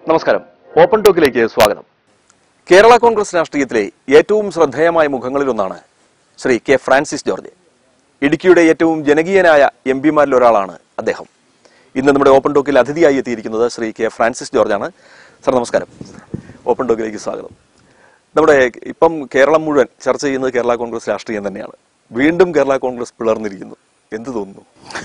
നമസ്കാരം ഓപ്പൺ ടോക്കിലേക്ക് സ്വാഗതം കേരള കോൺഗ്രസ് രാഷ്ട്രീയത്തിലെ ഏറ്റവും ശ്രദ്ധേയമായ മുഖങ്ങളിലൊന്നാണ് ശ്രീ കെ ഫ്രാൻസിസ് ജോർജ് ഇടുക്കിയുടെ ഏറ്റവും ജനകീയനായ എം പിമാരിൽ ഒരാളാണ് അദ്ദേഹം ഇന്ന് നമ്മുടെ ഓപ്പൺ ടോക്കിൽ അതിഥിയായി എത്തിയിരിക്കുന്നത് ശ്രീ കെ ഫ്രാൻസിസ് ജോർജാണ് സാർ നമസ്കാരം ഓപ്പൺ ടോക്കിലേക്ക് സ്വാഗതം നമ്മുടെ ഇപ്പം കേരളം മുഴുവൻ ചർച്ച ചെയ്യുന്നത് കേരള കോൺഗ്രസ് രാഷ്ട്രീയം തന്നെയാണ് വീണ്ടും കേരള കോൺഗ്രസ് പിളർന്നിരിക്കുന്നു എന്ത് തോന്നുന്നു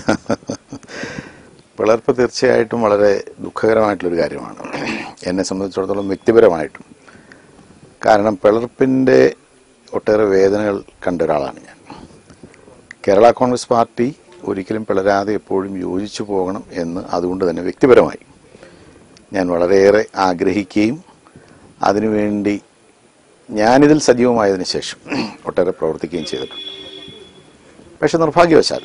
പിളർപ്പ് തീർച്ചയായിട്ടും വളരെ ദുഃഖകരമായിട്ടുള്ളൊരു കാര്യമാണ് എന്നെ സംബന്ധിച്ചിടത്തോളം വ്യക്തിപരമായിട്ടും കാരണം പിളർപ്പിൻ്റെ ഒട്ടേറെ വേദനകൾ കണ്ട ഒരാളാണ് ഞാൻ കേരള കോൺഗ്രസ് പാർട്ടി ഒരിക്കലും പിളരാതെ എപ്പോഴും യോജിച്ചു പോകണം എന്ന് അതുകൊണ്ട് തന്നെ വ്യക്തിപരമായി ഞാൻ വളരെയേറെ ആഗ്രഹിക്കുകയും അതിനുവേണ്ടി ഞാനിതിൽ സജീവമായതിനു ശേഷം ഒട്ടേറെ പ്രവർത്തിക്കുകയും ചെയ്തിട്ടുണ്ട് പക്ഷെ നിർഭാഗ്യവശാൽ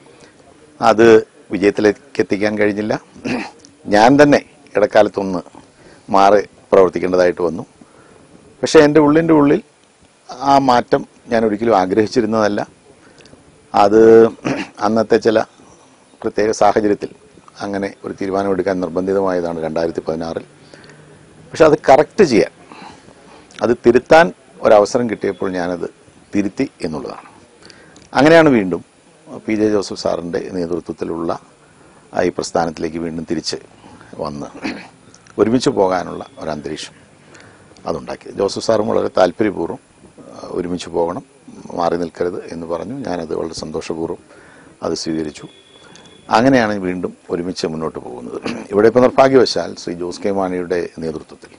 അത് വിജയത്തിലേക്ക് എത്തിക്കാൻ കഴിഞ്ഞില്ല ഞാൻ തന്നെ ഇടക്കാലത്തൊന്ന് മാറി പ്രവർത്തിക്കേണ്ടതായിട്ട് വന്നു പക്ഷേ എൻ്റെ ഉള്ളിൻ്റെ ഉള്ളിൽ ആ മാറ്റം ഞാൻ ഒരിക്കലും ആഗ്രഹിച്ചിരുന്നതല്ല അത് അന്നത്തെ ചില പ്രത്യേക സാഹചര്യത്തിൽ അങ്ങനെ ഒരു തീരുമാനമെടുക്കാൻ നിർബന്ധിതമായതാണ് രണ്ടായിരത്തി പതിനാറിൽ പക്ഷെ അത് കറക്റ്റ് ചെയ്യാൻ അത് തിരുത്താൻ ഒരവസരം കിട്ടിയപ്പോൾ ഞാനത് തിരുത്തി എന്നുള്ളതാണ് അങ്ങനെയാണ് വീണ്ടും പി ജെ ജോസഫ് സാറിൻ്റെ നേതൃത്വത്തിലുള്ള ആ ഈ പ്രസ്ഥാനത്തിലേക്ക് വീണ്ടും തിരിച്ച് വന്ന് ഒരുമിച്ച് പോകാനുള്ള ഒരു അന്തരീക്ഷം അതുണ്ടാക്കി ജോസഫ് സാറും വളരെ താല്പര്യപൂർവ്വം ആ, ഒരുമിച്ച് പോകണം മാറി നിൽക്കരുത് എന്ന് പറഞ്ഞു ഞാനത് വളരെ സന്തോഷപൂർവ്വം അത് സ്വീകരിച്ചു അങ്ങനെയാണ് വീണ്ടും ഒരുമിച്ച് മുന്നോട്ട് പോകുന്നത് ഇവിടെ ഇപ്പോൾ നിർഭാഗ്യവശാൽ ശ്രീ ജോസ് കെ മാണിയുടെ നേതൃത്വത്തിൽ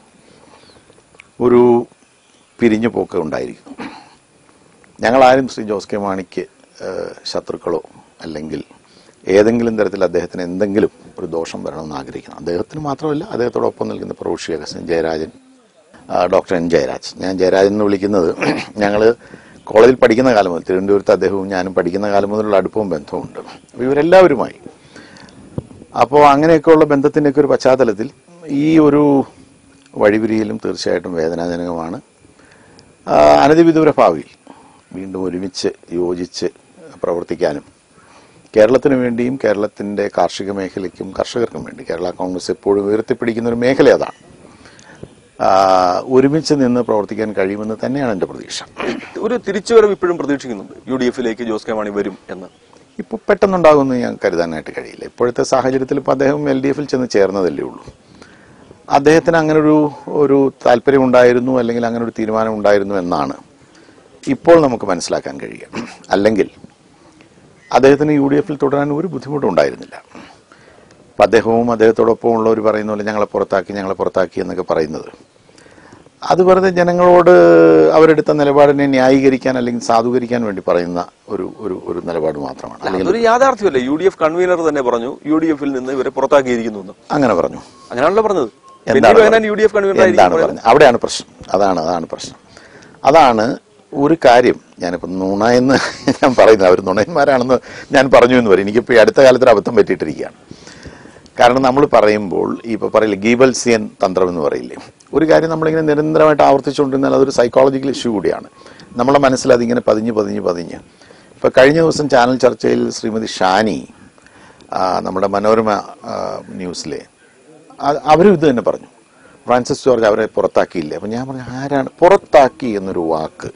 ഒരു പിരിഞ്ഞു പോക്ക് ഉണ്ടായിരിക്കുന്നു ഞങ്ങളാരും ശ്രീ ജോസ് കെ മാണിക്ക് ഏഹ്, ശത്രുക്കളോ അല്ലെങ്കിൽ ഏതെങ്കിലും തരത്തിൽ അദ്ദേഹത്തിന് എന്തെങ്കിലും ഒരു ദോഷം വരണമെന്ന് ആഗ്രഹിക്കണം അദ്ദേഹത്തിന് മാത്രമല്ല അദ്ദേഹത്തോടൊപ്പം നിൽക്കുന്ന പ്രൊഫഷി അഗസ്റ്റിൻ ജയരാജൻ ആ, ഡോക്ടർ എൻ ജയരാജ് ഞാൻ ജയരാജൻ എന്ന് വിളിക്കുന്നത് ഞങ്ങൾ കോളേജിൽ പഠിക്കുന്ന കാലം മുതൽ തിരുവനന്തപുരത്ത് അദ്ദേഹവും ഞാനും പഠിക്കുന്ന കാലം മുതലുള്ള അടുപ്പവും ബന്ധവുമുണ്ട് അപ്പോൾ ഇവരെല്ലാവരുമായി അപ്പോൾ അങ്ങനെയൊക്കെയുള്ള ബന്ധത്തിൻ്റെയൊക്കെ ഒരു പശ്ചാത്തലത്തിൽ ഈ ഒരു വഴിപിരിയലും തീർച്ചയായിട്ടും വേദനാജനകമാണ് ആ, അനധിവിദൂര ഭാവിയിൽ വീണ്ടും ഒരുമിച്ച് യോജിച്ച് പ്രവർത്തിക്കാനും കേരളത്തിന് വേണ്ടിയും കേരളത്തിൻ്റെ കാർഷിക മേഖലയ്ക്കും കർഷകർക്കും വേണ്ടി കേരള കോൺഗ്രസ് എപ്പോഴും ഉയർത്തിപ്പിടിക്കുന്ന ഒരു മേഖല അതാണ് ആ, ഒരുമിച്ച് നിന്ന് പ്രവർത്തിക്കാൻ കഴിയുമെന്ന് തന്നെയാണ് എൻ്റെ പ്രതീക്ഷ ഒരു തിരിച്ചുവരവ് ഇപ്പോഴും പ്രതീക്ഷിക്കുന്നുണ്ട് യു ഡി എഫിലേക്ക് ജോസ് കെ മാണി വരും എന്ന് ഇപ്പോൾ പെട്ടെന്നുണ്ടാകുമെന്ന് ഞാൻ കരുതാനായിട്ട് കഴിയില്ല ഇപ്പോഴത്തെ സാഹചര്യത്തിൽ ഇപ്പോൾ അദ്ദേഹം എൽ ഡി എഫിൽ ചെന്ന് ചേർന്നതല്ലേ ഉള്ളൂ അദ്ദേഹത്തിന് അങ്ങനെ ഒരു ഒരു താല്പര്യം ഉണ്ടായിരുന്നു അല്ലെങ്കിൽ അങ്ങനെ ഒരു തീരുമാനം ഉണ്ടായിരുന്നു എന്നാണ് ഇപ്പോൾ നമുക്ക് മനസ്സിലാക്കാൻ കഴിയുക അല്ലെങ്കിൽ അദ്ദേഹത്തിന് യു ഡി എഫിൽ തുടരാൻ ഒരു ബുദ്ധിമുട്ടും ഉണ്ടായിരുന്നില്ല അപ്പം അദ്ദേഹവും അദ്ദേഹത്തോടൊപ്പം ഉള്ളവർ പറയുന്ന പോലെ ഞങ്ങളെ പുറത്താക്കി ഞങ്ങളെ പുറത്താക്കി എന്നൊക്കെ പറയുന്നത് അത് വെറുതെ ജനങ്ങളോട് അവരെടുത്ത നിലപാടിനെ ന്യായീകരിക്കാൻ അല്ലെങ്കിൽ സാധൂകരിക്കാൻ വേണ്ടി പറയുന്ന ഒരു ഒരു ഒരു നിലപാട് മാത്രമാണ് അല്ലെങ്കിൽ അതൊരു യാഥാർത്ഥ്യമല്ലേ യു ഡി എഫ് കൺവീനർ തന്നെ പറഞ്ഞു യു ഡി എഫിൽ നിന്ന് ഇവരെ പുറത്താക്കിയിരിക്കുന്നു എന്ന് അങ്ങനെ പറഞ്ഞു അങ്ങനെയാണല്ലോ പറഞ്ഞത് എന്താണ് ബെന്നി ബെഹനാൻ പറഞ്ഞത്? യു ഡി എഫ് കൺവീനർ എന്താണ് ആയിരിക്കും പറഞ്ഞത് അവിടെയാണ് പ്രശ്നം അതാണ് അതാണ് പ്രശ്നം അതാണ് ഒരു കാര്യം ഞാനിപ്പോൾ നുണ എന്ന് ഞാൻ പറയുന്നത് അവർ നുണയന്മാരാണെന്ന് ഞാൻ പറഞ്ഞു എന്ന് പറയും എനിക്കിപ്പോൾ ഈ അടുത്ത കാലത്ത് ഒരു അബദ്ധം പറ്റിയിട്ടിരിക്കുകയാണ് കാരണം നമ്മൾ പറയുമ്പോൾ ഇപ്പോൾ പറയില്ലേ ഗീബൽസിയൻ തന്ത്രം എന്ന് പറയില്ലേ ഒരു കാര്യം നമ്മളിങ്ങനെ നിരന്തരമായിട്ട് ആവർത്തിച്ചുകൊണ്ടിരുന്നാൽ അതൊരു സൈക്കോളജിക്കൽ ഇഷ്യൂ കൂടിയാണ് നമ്മുടെ മനസ്സിൽ അതിങ്ങനെ പതിഞ്ഞ് പതിഞ്ഞ് പതിഞ്ഞ് ഇപ്പോൾ കഴിഞ്ഞ ദിവസം ചാനൽ ചർച്ചയിൽ ശ്രീമതി ഷാനി ആ, നമ്മുടെ മനോരമ ആ, ന്യൂസിലെ അ- അവരും ഇത് തന്നെ പറഞ്ഞു ഫ്രാൻസിസ് ജോർജ് അവരെ പുറത്താക്കിയില്ല അപ്പം ഞാൻ പറഞ്ഞു ആരാണ് പുറത്താക്കി എന്നൊരു വാക്ക്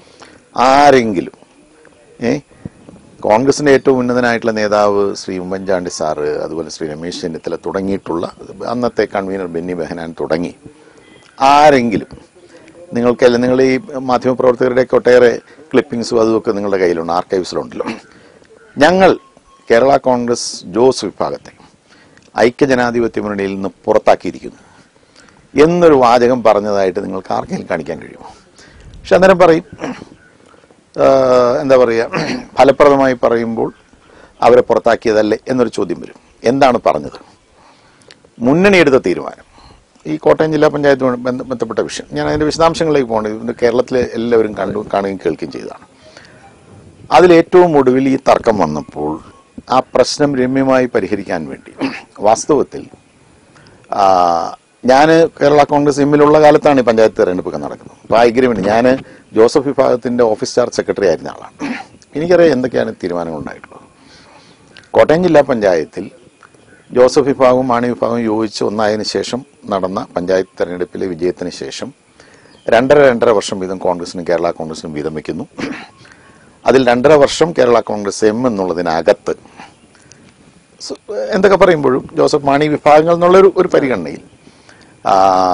ആരെങ്കിലും ഏ കോൺഗ്രസിന്റെ ഏറ്റവും ഉന്നതനായിട്ടുള്ള നേതാവ് ശ്രീ ഉമ്മൻചാണ്ടി സാറ് അതുപോലെ ശ്രീ രമേശ് ചെന്നിത്തല തുടങ്ങിയിട്ടുള്ള അന്നത്തെ കൺവീനർ ബെന്നി ബെഹനാൻ തുടങ്ങി ആരെങ്കിലും നിങ്ങൾക്കല്ല നിങ്ങൾ ഈ മാധ്യമപ്രവർത്തകരുടെയൊക്കെ ഒട്ടേറെ ക്ലിപ്പിംഗ്സും അതുമൊക്കെ നിങ്ങളുടെ കയ്യിലുണ്ട് ആർക്കൈവ്സിലുണ്ടല്ലോ ഞങ്ങൾ കേരള കോൺഗ്രസ് ജോസ് വിഭാഗത്തെ ഐക്യജനാധിപത്യ മുന്നണിയിൽ നിന്ന് പുറത്താക്കിയിരിക്കുന്നു എന്നൊരു വാചകം പറഞ്ഞതായിട്ട് നിങ്ങൾക്ക് ആർക്കെങ്കിലും കാണിക്കാൻ കഴിയുമോ പക്ഷെ അന്നേരം പറയും ആഹ് എന്താ പറയുക ഫലപ്രദമായി പറയുമ്പോൾ അവരെ പുറത്താക്കിയതല്ലേ എന്നൊരു ചോദ്യം വരും എന്താണ് പറഞ്ഞത് മുന്നണി എടുത്ത തീരുമാനം ഈ കോട്ടയം ജില്ലാ പഞ്ചായത്തുമായി ബന്ധ- ബന്ധപ്പെട്ട വിഷയം ഞാൻ അതിന്റെ വിശദാംശങ്ങളിലേക്ക് പോകേണ്ടത് ഇത് കേരളത്തിലെ എല്ലാവരും കണ്ടു കാണുകയും കേൾക്കുകയും ചെയ്തതാണ് അതിലേറ്റവും ഒടുവിൽ ഈ തർക്കം വന്നപ്പോൾ ആ പ്രശ്നം രമ്യമായി പരിഹരിക്കാൻ വേണ്ടി വാസ്തവത്തിൽ ഞാൻ കേരള കോൺഗ്രസ് എമ്മിലുള്ള കാലത്താണ് ഈ പഞ്ചായത്ത് തെരഞ്ഞെടുപ്പൊക്കെ നടക്കുന്നത് അപ്പോൾ ആ എഗ്രിമെന്റ് ഞാൻ ജോസഫ് വിഭാഗത്തിന്റെ ഓഫീസ് ചാർജ് സെക്രട്ടറി ആയിരുന്ന ആളാണ് എനിക്കറിയാം എന്തൊക്കെയാണ് തീരുമാനങ്ങൾ ഉണ്ടായിട്ടുള്ളത് കോട്ടയം ജില്ലാ പഞ്ചായത്തിൽ ജോസഫ് വിഭാഗവും മാണി വിഭാഗവും യോജിച്ച് ഒന്നായതിനു ശേഷം നടന്ന പഞ്ചായത്ത് തെരഞ്ഞെടുപ്പിലെ വിജയത്തിന് ശേഷം രണ്ടര രണ്ടര വർഷം വീതം കോൺഗ്രസിനും കേരള കോൺഗ്രസിനും വീതം വയ്ക്കുന്നു അതിൽ രണ്ടര വർഷം കേരള കോൺഗ്രസ് എം എന്നുള്ളതിനകത്ത് സു- എന്തൊക്കെ പറയുമ്പോഴും ജോസഫ് മാണി വിഭാഗങ്ങൾ എന്നുള്ളൊരു ഒരു പരിഗണനയിൽ ആ,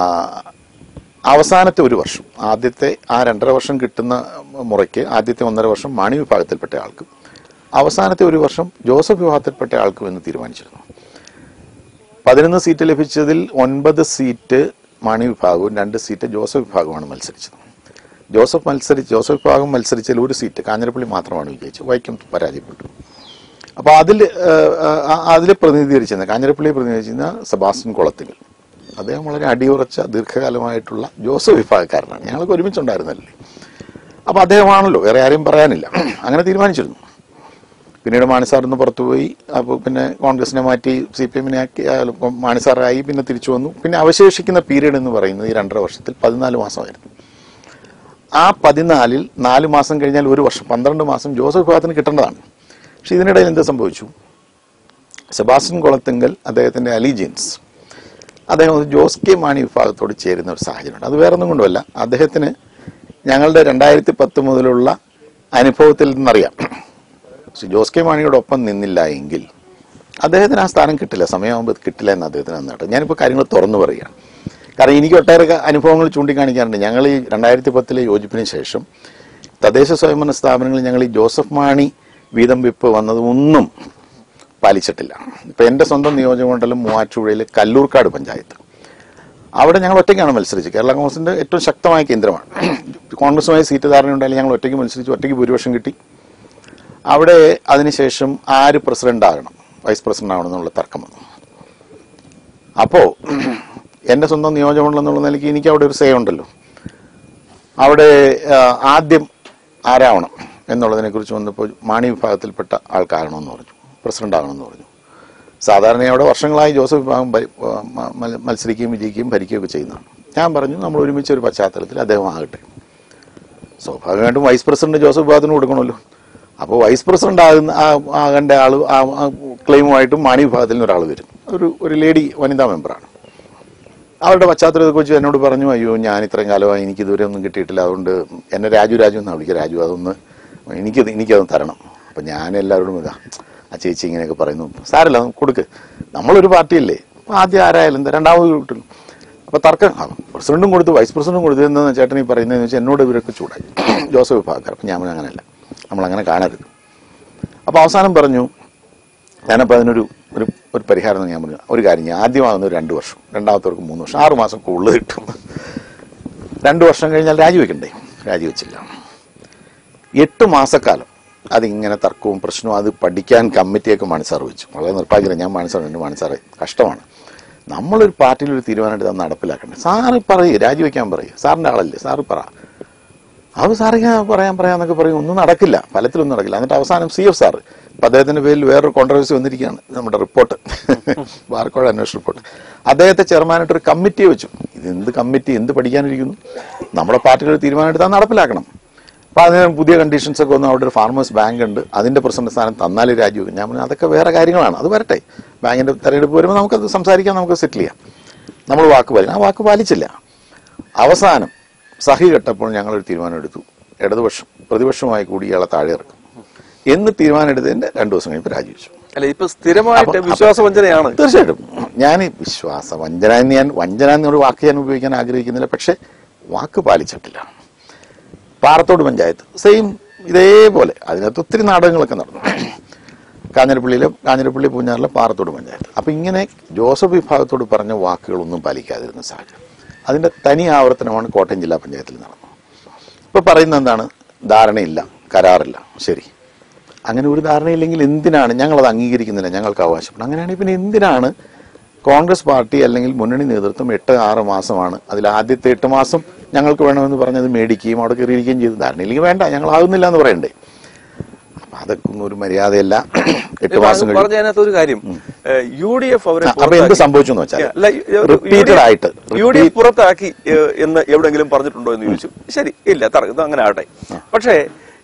അവസാനത്തെ ഒരു വർഷം ആദ്യത്തെ ആ രണ്ടര വർഷം കിട്ടുന്ന മുറയ്ക്ക് ആദ്യത്തെ ഒന്നര വർഷം മാണി വിഭാഗത്തിൽപ്പെട്ട ആൾക്കും അവസാനത്തെ ഒരു വർഷം ജോസഫ് വിഭാഗത്തിൽപ്പെട്ട ആൾക്കും എന്ന് തീരുമാനിച്ചിരുന്നു പതിനൊന്ന് സീറ്റ് ലഭിച്ചതിൽ ഒൻപത് സീറ്റ് മാണി വിഭാഗവും രണ്ട് സീറ്റ് ജോസഫ് വിഭാഗവുമാണ് മത്സരിച്ചത് ജോസഫ് മത്സരിച്ച് ജോസഫ് വിഭാഗം മത്സരിച്ചതിൽ ഒരു സീറ്റ് കാഞ്ഞിരപ്പള്ളി മാത്രമാണ് വിജയിച്ചത് വൈക്കം പരാജയപ്പെട്ടു അപ്പൊ അതിൽ അതിൽ പ്രതിനിധീകരിച്ചിരുന്ന കാഞ്ഞിരപ്പള്ളിയെ പ്രതിനിധീകരിച്ചിരുന്ന സെബാസ്റ്റ്യൻ കുളത്തിങ്കൽ അദ്ദേഹം വളരെ അടിയുറച്ച ദീർഘകാലമായിട്ടുള്ള ജോസഫ് വിഭാഗക്കാരനാണ് ഞങ്ങൾക്ക് ഒരുമിച്ചുണ്ടായിരുന്നല്ലേ അപ്പൊ അദ്ദേഹമാണല്ലോ വേറെ ആരെയും പറയാനില്ല അങ്ങനെ തീരുമാനിച്ചിരുന്നു പിന്നീട് മാണിസാർ ഒന്ന് പുറത്തുപോയി അപ്പോൾ പിന്നെ കോൺഗ്രസിനെ മാറ്റി സി പി എമ്മിനെ ആക്കി ആ, ഇപ്പം മാണിസാറായി പിന്നെ തിരിച്ചു വന്നു പിന്നെ അവശേഷിക്കുന്ന പീരീഡ് എന്ന് പറയുന്നത് ഈ രണ്ടര വർഷത്തിൽ പതിനാല് മാസമായിരുന്നു ആ പതിനാലിൽ നാല് മാസം കഴിഞ്ഞാൽ ഒരു വർഷം പന്ത്രണ്ട് മാസം ജോസഫ് വിഭാഗത്തിന് കിട്ടേണ്ടതാണ് പക്ഷെ ഇതിനിടയിൽ എന്ത് സംഭവിച്ചു സെബാസ്റ്റ്യൻ കുളത്തിങ്കൽ അദ്ദേഹത്തിന്റെ അലീജിയൻസ് അദ്ദേഹം ഒരു ജോസ് കെ മാണി വിഭാഗത്തോട് ചേരുന്ന ഒരു സാഹചര്യമുണ്ട് അത് വേറെ ഒന്നും കൊണ്ടുമല്ല അദ്ദേഹത്തിന് ഞങ്ങളുടെ രണ്ടായിരത്തി പത്ത് മുതലുള്ള അനുഭവത്തിൽ നിന്നറിയാം ശ്രീ ജോസ് കെ മാണിയോടൊപ്പം നിന്നില്ല എങ്കിൽ അദ്ദേഹത്തിന് ആ സ്ഥാനം കിട്ടില്ല സമയമാകുമ്പോൾ കിട്ടില്ല എന്ന് അദ്ദേഹത്തിന് നന്നായിട്ട് ഞാനിപ്പോൾ കാര്യങ്ങൾ തുറന്നു പറയുകയാണ് കാരണം എനിക്ക് ഒട്ടേറെ ക- അനുഭവങ്ങൾ ചൂണ്ടിക്കാണിക്കാറുണ്ട് ഞങ്ങൾ ഈ രണ്ടായിരത്തി പത്തിലെ യോജിപ്പിന് ശേഷം തദ്ദേശ സ്വയംഭരണ സ്ഥാപനങ്ങളിൽ ഞങ്ങൾ ഈ ജോസഫ് മാണി വീതം വെപ്പ് വന്നത് ഒന്നും പാലിച്ചിട്ടില്ല ഇപ്പൊ എന്റെ സ്വന്തം നിയോജകമണ്ഡലം മൂവാറ്റുപുഴയിലെ കല്ലൂർക്കാട് പഞ്ചായത്ത് അവിടെ ഞങ്ങൾ ഒറ്റയ്ക്കാണ് മത്സരിച്ചത് കേരള കോൺഗ്രസിന്റെ ഏറ്റവും ശക്തമായ കേന്ദ്രമാണ് കോൺഗ്രസുമായി സീറ്റ് ധാരണ ഉണ്ടായാലും ഞങ്ങൾ ഒറ്റയ്ക്ക് മത്സരിച്ചു ഒറ്റയ്ക്ക് ഭൂരിപക്ഷം കിട്ടി അവിടെ അതിനുശേഷം ആര് പ്രസിഡന്റ് ആകണം വൈസ് പ്രസിഡന്റ് ആവണം എന്നുള്ള തർക്കം വന്നു അപ്പോ എന്റെ സ്വന്തം നിയോജകമണ്ഡലം എന്നുള്ള നിലയ്ക്ക് എനിക്ക് അവിടെ ഒരു സേ ഉണ്ടല്ലോ അവിടെ ആ, ആദ്യം ആരാവണം എന്നുള്ളതിനെ കുറിച്ച് വന്നപ്പോൾ മാണി വിഭാഗത്തിൽപ്പെട്ട ആൾക്കാരണമെന്ന് പറഞ്ഞു പ്രസിഡന്റ് ആകണമെന്ന് പറഞ്ഞു സാധാരണ അവിടെ വർഷങ്ങളായി ജോസഫ് വിഭാഗം ഭരി- മ- മ- മത്സരിക്കുകയും വിജയിക്കുകയും ഭരിക്കുകയൊക്കെ ചെയ്യുന്നതാണ് ഞാൻ പറഞ്ഞു നമ്മൾ ഒരുമിച്ച് ഒരു പശ്ചാത്തലത്തിൽ അദ്ദേഹം ആകട്ടെ സ്വാഭാവികമായിട്ടും വൈസ് പ്രസിഡന്റ് ജോസഫ് വിഭാഗത്തിന് കൊടുക്കണമല്ലോ അപ്പോൾ വൈസ് പ്രസിഡന്റ് ആകുന്ന ആ- ആകേണ്ട ആള് ആ- ആ ക്ലെയിമുമായിട്ടും മാണി വിഭാഗത്തിൽ നിന്ന് ഒരാൾ വരും ഒരു ഒരു ലേഡി വനിതാ മെമ്പറാണ് അവരുടെ പശ്ചാത്തലത്തെ വെച്ച് എന്നോട് പറഞ്ഞു അയ്യോ ഞാൻ ഇത്രയും കാലമായി എനിക്ക് ഇതുവരെ ഒന്നും കിട്ടിയിട്ടില്ല അതുകൊണ്ട് എന്നെ രാജു രാജു എന്നാണ് വിളിക്കുക രാജു അതൊന്ന് എനിക്കത് എനിക്കത് തരണം അപ്പം ഞാൻ എല്ലാവരോടും ഇതാ ആ ചേച്ചി ഇങ്ങനെയൊക്കെ പറയുന്നു സാരല്ല കൊടുക്ക് നമ്മളൊരു പാർട്ടിയല്ലേ അപ്പൊ ആദ്യം ആരായാലും എന്താ രണ്ടാമത് കിട്ടും അപ്പൊ തർക്കം ആ, പ്രസിഡന്റും കൊടുത്തു വൈസ് പ്രസിഡന്റും കൊടുത്തു എന്ന് ചേട്ടൻ ഈ പറയുന്നതെന്ന് വെച്ചാൽ എന്നോട് ഇവരൊക്കെ ചൂടായി ജോസഫ് വിഭാഗക്കാർ അപ്പം ഞാൻ പറഞ്ഞു, അങ്ങനെയല്ല നമ്മളങ്ങനെ കാണരുത് അപ്പൊ അവസാനം പറഞ്ഞു ഞാനപ്പോൾ അതിനൊരു ഒരു ഒരു പരിഹാരം എന്ന് ഞാൻ പറഞ്ഞു ഒരു കാര്യം ഞാൻ ആദ്യമാകുന്ന ഒരു രണ്ട് വർഷം രണ്ടാമത്തവർക്ക് മൂന്ന് വർഷം ആറ് മാസം കൂടുതൽ കിട്ടും രണ്ട് വർഷം കഴിഞ്ഞാൽ രാജിവെക്കണ്ടേ രാജിവെച്ചില്ല എട്ട് മാസക്കാലം അതിങ്ങനെ തർക്കവും പ്രശ്നവും അത് പഠിക്കാൻ കമ്മിറ്റിയൊക്കെ മണിസാർ വെച്ചു വളരെ നിർഭാഗ്യം ഞാൻ മണിസാർ എൻ്റെ മണിസാറെ കഷ്ടമാണ് നമ്മളൊരു പാർട്ടിയിൽ ഒരു തീരുമാനം എടുത്ത് അത് നടപ്പിലാക്കണ്ടേ സാറ് പറയൂ രാജിവെക്കാൻ പറയൂ സാറിൻ്റെ ആളല്ലേ സാറ് പറ അത് സാറ് ഇങ്ങനെ പറയാൻ പറയാന്നൊക്കെ പറയും ഒന്നും നടക്കില്ല ഫലത്തിലൊന്നും നടക്കില്ല എന്നിട്ട് അവസാനം സി എഫ് സാറ് ഇപ്പൊ അദ്ദേഹത്തിന്റെ പേരിൽ വേറൊരു കോൺട്രവേഴ്സി വന്നിരിക്കുകയാണ് നമ്മുടെ റിപ്പോർട്ട് ബാർക്കോട് അന്വേഷണ റിപ്പോർട്ട് അദ്ദേഹത്തെ ചെയർമാനായിട്ട് ഒരു കമ്മിറ്റിയെ വെച്ചു ഇത് എന്ത് കമ്മിറ്റി എന്ത് പഠിക്കാനിരിക്കുന്നു നമ്മുടെ പാർട്ടിയിൽ ഒരു തീരുമാനം എടുത്താൽ നടപ്പിലാക്കണം അപ്പൊ അതിന് പുതിയ കണ്ടീഷൻസ് ഒക്കെ വന്നു അവിടെ ഒരു ഫാർമേഴ്സ് ബാങ്ക് ഉണ്ട് അതിന്റെ പ്രസിഡന്റ് സ്ഥാനം തന്നാലേ രാജിവെക്കും ഞാൻ പറഞ്ഞു അതൊക്കെ വേറെ കാര്യങ്ങളാണ് അത് വരട്ടെ ബാങ്കിന്റെ തെരഞ്ഞെടുപ്പ് വരുമ്പോൾ നമുക്കത് സംസാരിക്കാം നമുക്ക് സെറ്റിൽ ചെയ്യാം നമ്മൾ വാക്ക് പാലിക്കണം ആ വാക്ക് പാലിച്ചില്ല അവസാനം സഹി കെട്ടപ്പോൾ ഞങ്ങളൊരു തീരുമാനം എടുത്തു ഇടതുപക്ഷം പ്രതിപക്ഷമായി കൂടി ഇയാളെ താഴെ ഇറക്കും എന്ന് തീരുമാനം എടുത്തതിന്റെ രണ്ടു ദിവസം കഴിഞ്ഞപ്പോൾ രാജിവെച്ചു അല്ല ഇപ്പൊ സ്ഥിരമായിട്ട് അപ്പൊ- വിശ്വാസവഞ്ചനയാണ് തീർച്ചയായിട്ടും ഞാൻ വിശ്വാസ വഞ്ചന എന്ന് ഞാൻ വഞ്ചന എന്നൊരു വാക്ക് ഞാൻ ഉപയോഗിക്കാൻ ആഗ്രഹിക്കുന്നില്ല പക്ഷെ വാക്ക് പാലിച്ചിട്ടില്ല പാറത്തോട് പഞ്ചായത്ത് സെയിം ഇതേപോലെ അതിനകത്ത് ഒത്തിരി നാടകങ്ങളൊക്കെ നടന്നു കാഞ്ഞിരപ്പള്ളിയിലെ കാഞ്ഞിരപ്പള്ളി പൂഞ്ഞാറിലെ പാറത്തോട് പഞ്ചായത്ത് അപ്പൊ ഇങ്ങനെ ജോസഫ് വിഭാഗത്തോട് പറഞ്ഞ വാക്കുകളൊന്നും പാലിക്കാതിരുന്ന സാഹചര്യം അതിന്റെ തനി ആവർത്തനമാണ് കോട്ടയം ജില്ലാ പഞ്ചായത്തിൽ നടന്നത് ഇപ്പൊ പറയുന്നത് എന്താണ് ധാരണയില്ല കരാറില്ല ശരി അങ്ങനെ ഒരു ധാരണയില്ലെങ്കിൽ എന്തിനാണ് ഞങ്ങളത് അംഗീകരിക്കുന്നില്ല ഞങ്ങൾക്ക് അവകാശപ്പെടും അങ്ങനെയാണെങ്കിൽ പിന്നെ എന്തിനാണ് കോൺഗ്രസ് പാർട്ടി അല്ലെങ്കിൽ മുന്നണി നേതൃത്വം എട്ട് ആറ് മാസമാണ് അതിൽ ആദ്യത്തെ എട്ട് മാസം ഞങ്ങൾക്ക് വേണമെന്ന് പറഞ്ഞത് മേടിക്കുകയും അവിടെ കയറിയിരിക്കുകയും ചെയ്തു ധാരണയില്ലെങ്കിൽ വേണ്ട ഞങ്ങൾ ആകുന്നില്ല എന്ന് പറയണ്ടേ അപ്പൊ അതൊക്കെ ഒന്നും ഒരു മര്യാദയല്ല എട്ട് മാസം കഴിഞ്ഞു പറഞ്ഞതിനകത്ത് ഒരു കാര്യം യു ഡി എഫ് അവരെ ആ, അപ്പൊ എന്ത് പുറത്താക്കി. സംഭവിച്ചു എന്ന് വെച്ചാൽ അല്ല, യു- യു- റിപ്പീറ്റഡ് ആയിട്ട് യു ഡി എഫ് പുറത്താക്കി ഏഹ്, എന്ന് എവിടെങ്കിലും പറഞ്ഞിട്ടുണ്ടോ എന്ന് ചോദിച്ചു ശരി ഇല്ല തറ- ഇത് അങ്ങനെ ആവട്ടെ പക്ഷേ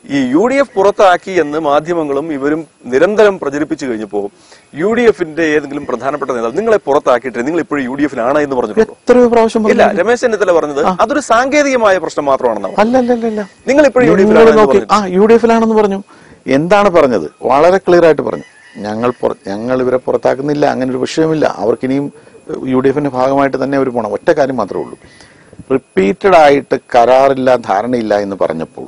ഈ യു ഡി എഫ് പുറത്താക്കി എന്ന് മാധ്യമങ്ങളും ഇവരും നിരന്തരം പ്രചരിപ്പിച്ചു കഴിഞ്ഞപ്പോൾ യു ഡി എഫിന്റെ ഏതെങ്കിലും പ്രധാനപ്പെട്ട നേതാവ് നിങ്ങളെ പുറത്താക്കിയിട്ട് നിങ്ങൾ ഇപ്പോഴും യു ഡി എഫിലാണ് എന്ന് പറഞ്ഞിട്ടുണ്ടോ എത്രയോ പ്രാവശ്യം ഇല്ല പറഞ്ഞു രമേശ് ചെന്നിത്തല പറഞ്ഞത് അതൊരു സാങ്കേതികമായ പ്രശ്നം മാത്രമാണെന്നാണ് അല്ല അല്ല അല്ല അല്ല നിങ്ങൾ ഇപ്പോഴും യു ഡി നിങ്ങൾ എഫിലാണ് നോക്കി ആ യു ഡി എഫിലാണെന്ന് പറഞ്ഞു എന്താണ് പറഞ്ഞത് വളരെ ക്ലിയർ ആയിട്ട് പറഞ്ഞു ഞങ്ങൾ പുറ- ഞങ്ങൾ ഇവരെ പുറത്താക്കുന്നില്ല അങ്ങനെ ഒരു വിഷയമില്ല അവർക്കിനിയും യു ഡി എഫിന്റെ ഭാഗമായിട്ട് തന്നെ അവർ പോകണം ഒറ്റ കാര്യം മാത്രമേ ഉള്ളൂ റിപ്പീറ്റഡ് ആയിട്ട് കരാറില്ല ധാരണയില്ല എന്ന് പറഞ്ഞപ്പോൾ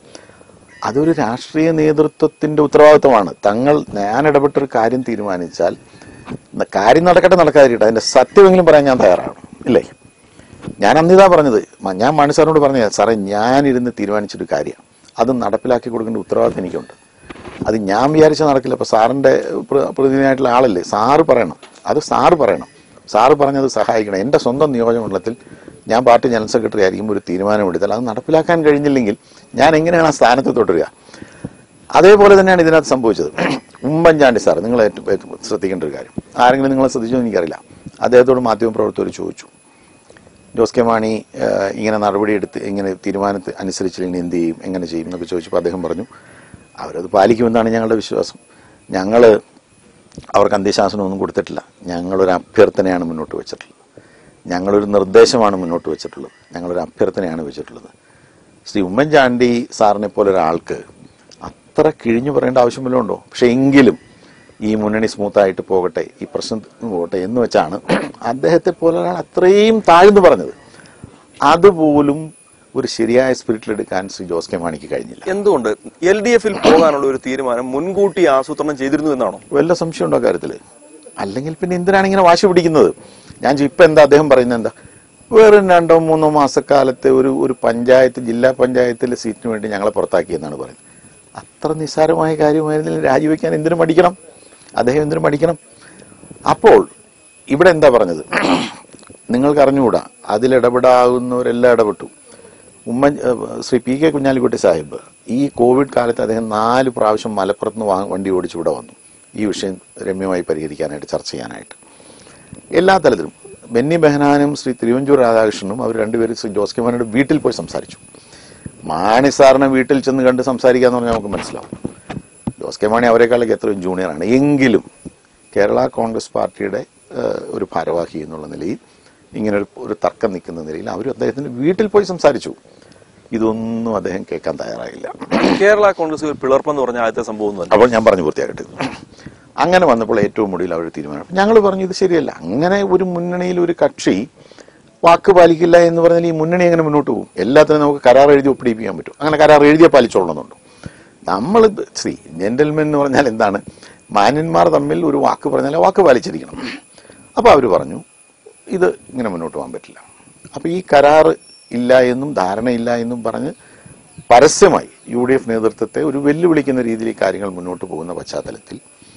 അതൊരു രാഷ്ട്രീയ നേതൃത്വത്തിന്റെ ഉത്തരവാദിത്വമാണ് തങ്ങൾ ഞാൻ ഇടപെട്ടൊരു കാര്യം തീരുമാനിച്ചാൽ ന- കാര്യം നടക്കട്ടെ നടക്കാതിരിക്കട്ടെ അതിന്റെ സത്യമെങ്കിലും പറയാൻ ഞാൻ തയ്യാറാണ് ഇല്ലേ ഞാൻ അന്നിതാ പറഞ്ഞത് മ- ഞാൻ മാണി സാറിനോട് പറഞ്ഞ സാറേ ഞാൻ ഇരുന്ന് തീരുമാനിച്ചൊരു കാര്യം അത് നടപ്പിലാക്കി കൊടുക്കേണ്ട ഉത്തരവാദിത്വം എനിക്കുണ്ട് അത് ഞാൻ വിചാരിച്ച നടക്കില്ല അപ്പൊ സാറിന്റെ പ്ര- പ്രതിനിധിയായിട്ടുള്ള ആളല്ലേ സാറ് പറയണം അത് സാറ് പറയണം സാറ് പറഞ്ഞത് സഹായിക്കണം എന്റെ സ്വന്തം നിയോജകമണ്ഡലത്തിൽ ഞാൻ പാർട്ടി ജനറൽ സെക്രട്ടറി ആയിരിക്കും ഒരു തീരുമാനമെടുത്താൽ അത് നടപ്പിലാക്കാൻ കഴിഞ്ഞില്ലെങ്കിൽ ഞാൻ എങ്ങനെയാണ് ആ സ്ഥാനത്ത് തുടരുക അതേപോലെ തന്നെയാണ് ഇതിനകത്ത് സംഭവിച്ചത് ഉമ്മൻചാണ്ടി സാർ നിങ്ങൾ ഏറ്റവും ഏറ്റവും ശ്രദ്ധിക്കേണ്ട ഒരു കാര്യം ആരെങ്കിലും നിങ്ങളെ ശ്രദ്ധിച്ചോ എനിക്കറിയില്ല അദ്ദേഹത്തോട് മാധ്യമപ്രവർത്തകർ ചോദിച്ചു ജോസ് കെ മാണി ഏഹ്, ഇങ്ങനെ നടപടിയെടുത്ത് ഇങ്ങനെ തീരുമാനത്തെ അനുസരിച്ചില്ലെങ്കിൽ എന്ത് ചെയ്യും എങ്ങനെ ചെയ്യും എന്നൊക്കെ ചോദിച്ചപ്പോൾ അദ്ദേഹം പറഞ്ഞു അവരത് പാലിക്കുമെന്നാണ് ഞങ്ങളുടെ വിശ്വാസം ഞങ്ങൾ അവർക്ക് അന്ത്യശാസനമൊന്നും കൊടുത്തിട്ടില്ല ഞങ്ങളൊരു അഭ്യർത്ഥനയാണ് മുന്നോട്ട് വെച്ചിട്ടുള്ളത് ഞങ്ങളൊരു നിർദ്ദേശമാണ് മുന്നോട്ട് വെച്ചിട്ടുള്ളത് ഞങ്ങളൊരു അഭ്യർത്ഥനയാണ് വെച്ചിട്ടുള്ളത് ശ്രീ ഉമ്മൻചാണ്ടി സാറിനെ പോലെ ഒരാൾക്ക് അത്ര കിഴിഞ്ഞു പറയേണ്ട ആവശ്യമില്ല ഉണ്ടോ പക്ഷെ എങ്കിലും ഈ മുന്നണി സ്മൂത്തായിട്ട് പോകട്ടെ ഈ പ്രശ്നം പോകട്ടെ എന്ന് വെച്ചാണ് അദ്ദേഹത്തെ പോലെ ഒരാൾ അത്രയും താഴ്ന്നു പറഞ്ഞത് അതുപോലും ഒരു ശരിയായ സ്പിരിറ്റിലെടുക്കാൻ ശ്രീ ജോസ് കെ മാണിക്ക് കഴിഞ്ഞില്ല എന്തുകൊണ്ട് എൽ ഡി എഫിൽ പോകാനുള്ള ഒരു തീരുമാനം മുൻകൂട്ടി ആസൂത്രണം ചെയ്തിരുന്നു എന്നാണോ വല്ല സംശയമുണ്ടോ കാര്യത്തില് അല്ലെങ്കിൽ പിന്നെ എന്തിനാണ് ഇങ്ങനെ വാശി പിടിക്കുന്നത് ഞാൻ ചോ- ഇപ്പൊ എന്താ അദ്ദേഹം പറയുന്നത് എന്താ വെറും രണ്ടോ മൂന്നോ മാസക്കാലത്തെ ഒരു ഒരു പഞ്ചായത്ത് ജില്ലാ പഞ്ചായത്തിലെ സീറ്റിന് വേണ്ടി ഞങ്ങളെ പുറത്താക്കിയെന്നാണ് പറയുന്നത് അത്ര നിസ്സാരമായ കാര്യമായിരുന്നില്ല രാജിവെക്കാൻ എന്തിനു മടിക്കണം അദ്ദേഹം എന്തിനു മടിക്കണം അപ്പോൾ ഇവിടെ എന്താ പറഞ്ഞത് നിങ്ങൾക്ക് അറിഞ്ഞുകൂടാ അതിലിടപെടാവുന്നവരെല്ലാം ഇടപെട്ടു ഉമ്മൻ ഏഹ് ശ്രീ പി കെ കുഞ്ഞാലിക്കുട്ടി സാഹിബ് ഈ കോവിഡ് കാലത്ത് അദ്ദേഹം നാല് പ്രാവശ്യം മലപ്പുറത്ത് നിന്ന് വാ- വണ്ടി ഓടിച്ച് ഇവിടെ വന്നു ഈ വിഷയം രമ്യമായി പരിഹരിക്കാനായിട്ട് ചർച്ച ചെയ്യാനായിട്ട് എല്ലാ തലത്തിലും ബെന്നി ബെഹനാനും ശ്രീ തിരുവഞ്ചൂർ രാധാകൃഷ്ണനും അവർ രണ്ടുപേരും ശ്രീ ജോസ് കെ മാണിയുടെ വീട്ടിൽ പോയി സംസാരിച്ചു മാണി സാറിനെ വീട്ടിൽ ചെന്ന് കണ്ട് സംസാരിക്കാന്ന് പറഞ്ഞാൽ നമുക്ക് മനസ്സിലാവും ജോസ് കെ മാണി അവരെക്കാളൊക്കെ എത്രയും ജൂനിയറാണ് എങ്കിലും കേരള കോൺഗ്രസ് പാർട്ടിയുടെ ഏഹ്, ഒരു ഭാരവാഹി എന്നുള്ള നിലയിൽ ഇങ്ങനെ ഒരു ഒരു തർക്കം നിൽക്കുന്ന നിലയിൽ അവർ അദ്ദേഹത്തിന്റെ വീട്ടിൽ പോയി സംസാരിച്ചു ഇതൊന്നും അദ്ദേഹം കേൾക്കാൻ തയ്യാറായില്ല കേരള കോൺഗ്രസ് ഒരു പിളർപ്പെന്ന് പറഞ്ഞ ആദ്യത്തെ സംഭവം ഒന്നും അല്ല അപ്പോൾ ഞാൻ പറഞ്ഞു പൂർത്തിയാക്കട്ടെ അങ്ങനെ വന്നപ്പോൾ ഏറ്റവും ഒടുവിൽ അവർ തീരുമാനം ഞങ്ങൾ പറഞ്ഞു ഇത് ശരിയല്ല അങ്ങനെ ഒരു മുന്നണിയിൽ ഒരു കക്ഷി വാക്ക് പാലിക്കില്ല എന്ന് പറഞ്ഞാൽ ഈ മുന്നണി എങ്ങനെ മുന്നോട്ട് പോകും എല്ലാത്തിനും നമുക്ക് കരാർ എഴുതി ഒപ്പിടിപ്പിക്കാൻ പറ്റും അങ്ങനെ കരാർ എഴുതിയേ പാലിച്ചോളണമെന്നുണ്ടോ നമ്മൾ ശ്രീ ജെന്റൽമെൻ എന്ന് പറഞ്ഞാൽ എന്താണ് മാന്യന്മാർ തമ്മിൽ ഒരു വാക്ക് പറഞ്ഞാൽ ആ വാക്ക് പാലിച്ചിരിക്കണം അപ്പോൾ അവർ പറഞ്ഞു ഇത് ഇങ്ങനെ മുന്നോട്ട് പോകാൻ പറ്റില്ല അപ്പോൾ ഈ കരാർ ഇല്ല എന്നും ധാരണയില്ല എന്നും പറഞ്ഞ് പരസ്യമായി യു ഡി എഫ് നേതൃത്വത്തെ ഒരു വെല്ലുവിളിക്കുന്ന രീതിയിൽ ഈ കാര്യങ്ങൾ മുന്നോട്ട് പോകുന്ന പശ്ചാത്തലത്തിൽ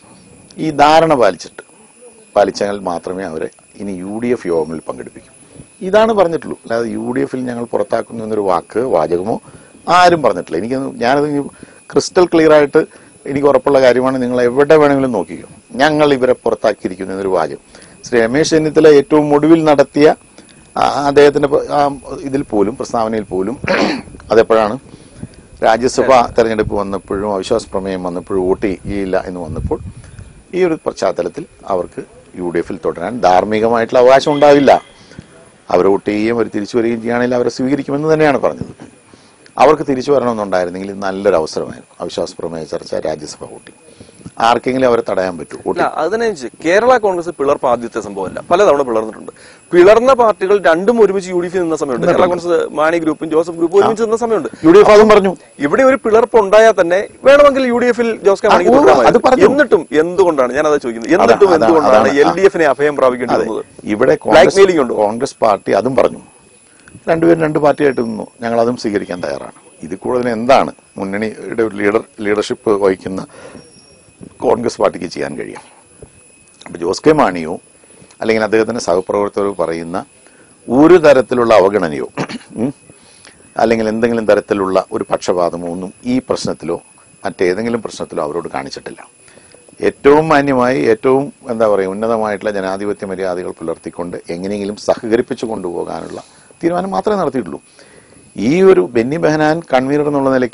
ഈ ധാരണ പാലിച്ചിട്ട് പാലിച്ചാൽ മാത്രമേ അവരെ ഇനി യു ഡി എഫ് യോഗങ്ങളിൽ പങ്കെടുപ്പിക്കൂ ഇതാണ് പറഞ്ഞിട്ടുള്ളൂ അല്ലാതെ യു ഡി എഫിൽ ഞങ്ങൾ പുറത്താക്കുന്നു എന്നൊരു വാക്ക് വാചകമോ ആരും പറഞ്ഞിട്ടില്ല എനിക്ക് ഞാനത് ക്രിസ്റ്റൽ ക്ലിയർ ആയിട്ട് എനിക്ക് ഉറപ്പുള്ള കാര്യമാണ് നിങ്ങൾ എവിടെ വേണമെങ്കിലും നോക്കിക്കോ ഞങ്ങൾ ഇവരെ പുറത്താക്കിയിരിക്കുന്നു എന്നൊരു വാചകം ശ്രീ രമേശ് ചെന്നിത്തല ഏറ്റവും ഒടുവിൽ നടത്തിയ ആ, അദ്ദേഹത്തിന്റെ പ- ആ, ഇതിൽ പോലും പ്രസ്താവനയിൽ പോലും അതെപ്പോഴാണ് രാജ്യസഭ തെരഞ്ഞെടുപ്പ് വന്നപ്പോഴും അവിശ്വാസ പ്രമേയം വന്നപ്പോഴും വോട്ട് ചെയ്യില്ല എന്ന് വന്നപ്പോൾ ഈ ഒരു പശ്ചാത്തലത്തിൽ അവർക്ക് യു ഡി എഫിൽ തുടരാൻ ധാർമ്മികമായിട്ടുള്ള അവകാശം ഉണ്ടാവില്ല അവർ വോട്ട് ചെയ്യുകയും അവർ തിരിച്ചു വരികയും ചെയ്യുകയാണെങ്കിൽ അവരെ സ്വീകരിക്കുമെന്ന് തന്നെയാണ് പറഞ്ഞത് അവർക്ക് തിരിച്ചു വരണമെന്നുണ്ടായിരുന്നെങ്കിൽ ഇത് നല്ലൊരു അവസരമായിരുന്നു അവിശ്വാസ പ്രമേയ ചർച്ച രാജ്യസഭ വോട്ടിംഗ് ആർക്കെങ്കിലും അവരെ തടയാൻ പറ്റൂ അല്ല വോട്ടിംഗ് അതിനനുസരിച്ച് കേരള കോൺഗ്രസ് പിളർപ്പ് ആദ്യത്തെ സംഭവമല്ല പലതവണ പിളർന്നിട്ടുണ്ട് പിളർന്ന പാർട്ടികൾ രണ്ടും ഒരുമിച്ച് യു ഡി എഫ് നിന്ന സമയമുണ്ട് കേരള കോൺഗ്രസ് മാണി ഗ്രൂപ്പും ജോസഫ് ഗ്രൂപ്പും ഒരുമിച്ച് നിന്ന സമയമുണ്ട് യു ഡി എഫ് അതും പറഞ്ഞു ഇവിടെ ഒരു പിളർപ്പ് ഉണ്ടായാൽ തന്നെ വേണമെങ്കിൽ യു ഡി എഫിൽ ജോസ് കെ മാണിക്ക് ആ, ഉവ്വ്, തുടരാമായിരുന്നു. അത് പറഞ്ഞു. എന്നിട്ടും എന്തുകൊണ്ടാണ് ഞാൻ അത് ചോദിക്കുന്നത് എന്നിട്ടും അതാണ്, എന്തുകൊണ്ടാണ് അതാണ്. എൽ ഡി എഫിനെ അഭയം പ്രാപിക്കേണ്ടി അതെ വന്നത് ഇവിടെ ബ്ലാക്ക് മെയിലിംഗ് കോൺഗ്രസ് ഉണ്ടോ കോൺഗ്രസ് പാർട്ടി അതും പറഞ്ഞു രണ്ടുപേരും രണ്ട് പാർട്ടിയായിട്ട് നിന്നു ഞങ്ങൾ അതും സ്വീകരിക്കാൻ തയ്യാറാണ് ഇതിൽ കൂടുതൽ എന്താണ് മുന്നണിയുടെ ഒരു ലീഡർ ലീഡർഷിപ്പ് വഹിക്കുന്ന കോൺഗ്രസ് പാർട്ടിക്ക് ചെയ്യാൻ കഴിയും അപ്പൊ ജോസ് കെ മാണിയോ അല്ലെങ്കിൽ അദ്ദേഹത്തിന്റെ സഹപ്രവർത്തകർ പറയുന്ന ഒരു തരത്തിലുള്ള അവഗണനയോ ഉം, അല്ലെങ്കിൽ എന്തെങ്കിലും തരത്തിലുള്ള ഒരു പക്ഷപാതമോ ഒന്നും ഈ പ്രശ്നത്തിലോ മറ്റേതെങ്കിലും പ്രശ്നത്തിലോ അവരോട് കാണിച്ചിട്ടില്ല ഏറ്റവും മാന്യമായി ഏറ്റവും എന്താ പറയുക ഉന്നതമായിട്ടുള്ള ജനാധിപത്യ മര്യാദകൾ പുലർത്തിക്കൊണ്ട് എങ്ങനെയെങ്കിലും സഹകരിപ്പിച്ചു കൊണ്ടുപോകാനുള്ള തീരുമാനം മാത്രമേ നടത്തിയിട്ടുള്ളൂ ഈ ഒരു ബെന്നി ബെഹനാൻ കൺവീനർ എന്നുള്ള നിലയ്ക്ക്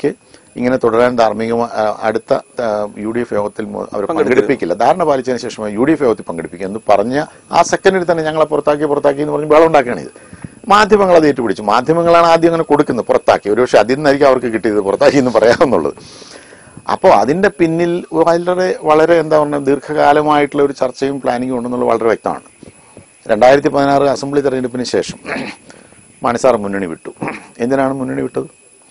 ഇങ്ങനെ തുടരാൻ ധാർമ്മികമായ അടുത്ത യു ഡി എഫ് യോഗത്തിൽ അവർ പങ്കെടുപ്പിക്കില്ല ധാരണ പാലിച്ചതിന് ശേഷം യു ഡി എഫ് യോഗത്തിൽ പങ്കെടുപ്പിക്കുക എന്ന് പറഞ്ഞ ആ സെക്കൻഡിൽ തന്നെ ഞങ്ങളെ പുറത്താക്കി പുറത്താക്കി എന്ന് പറഞ്ഞ് ബഹളം ഉണ്ടാക്കുകയാണ് ഇത് മാധ്യമങ്ങൾ അത് ഏറ്റുപിടിച്ചു മാധ്യമങ്ങളാണ് ആദ്യം അങ്ങനെ കൊടുക്കുന്നത് പുറത്താക്കി ഒരുപക്ഷെ അതിൽ നിന്നായിരിക്കും അവർക്ക് കിട്ടിയത് പുറത്താക്കി എന്ന് പറയാമെന്നുള്ളത് അപ്പോൾ അതിന്റെ പിന്നിൽ വളരെ വളരെ എന്താ പറയുക ദീർഘകാലമായിട്ടുള്ള ഒരു ചർച്ചയും പ്ലാനിങ്ങും ഉണ്ടെന്നുള്ളത് വളരെ വ്യക്തമാണ് രണ്ടായിരത്തി പതിനാറ് അസംബ്ലി തെരഞ്ഞെടുപ്പിന് ശേഷം മാണിസാർ മുന്നണി വിട്ടു എന്തിനാണ് മുന്നണി വിട്ടത്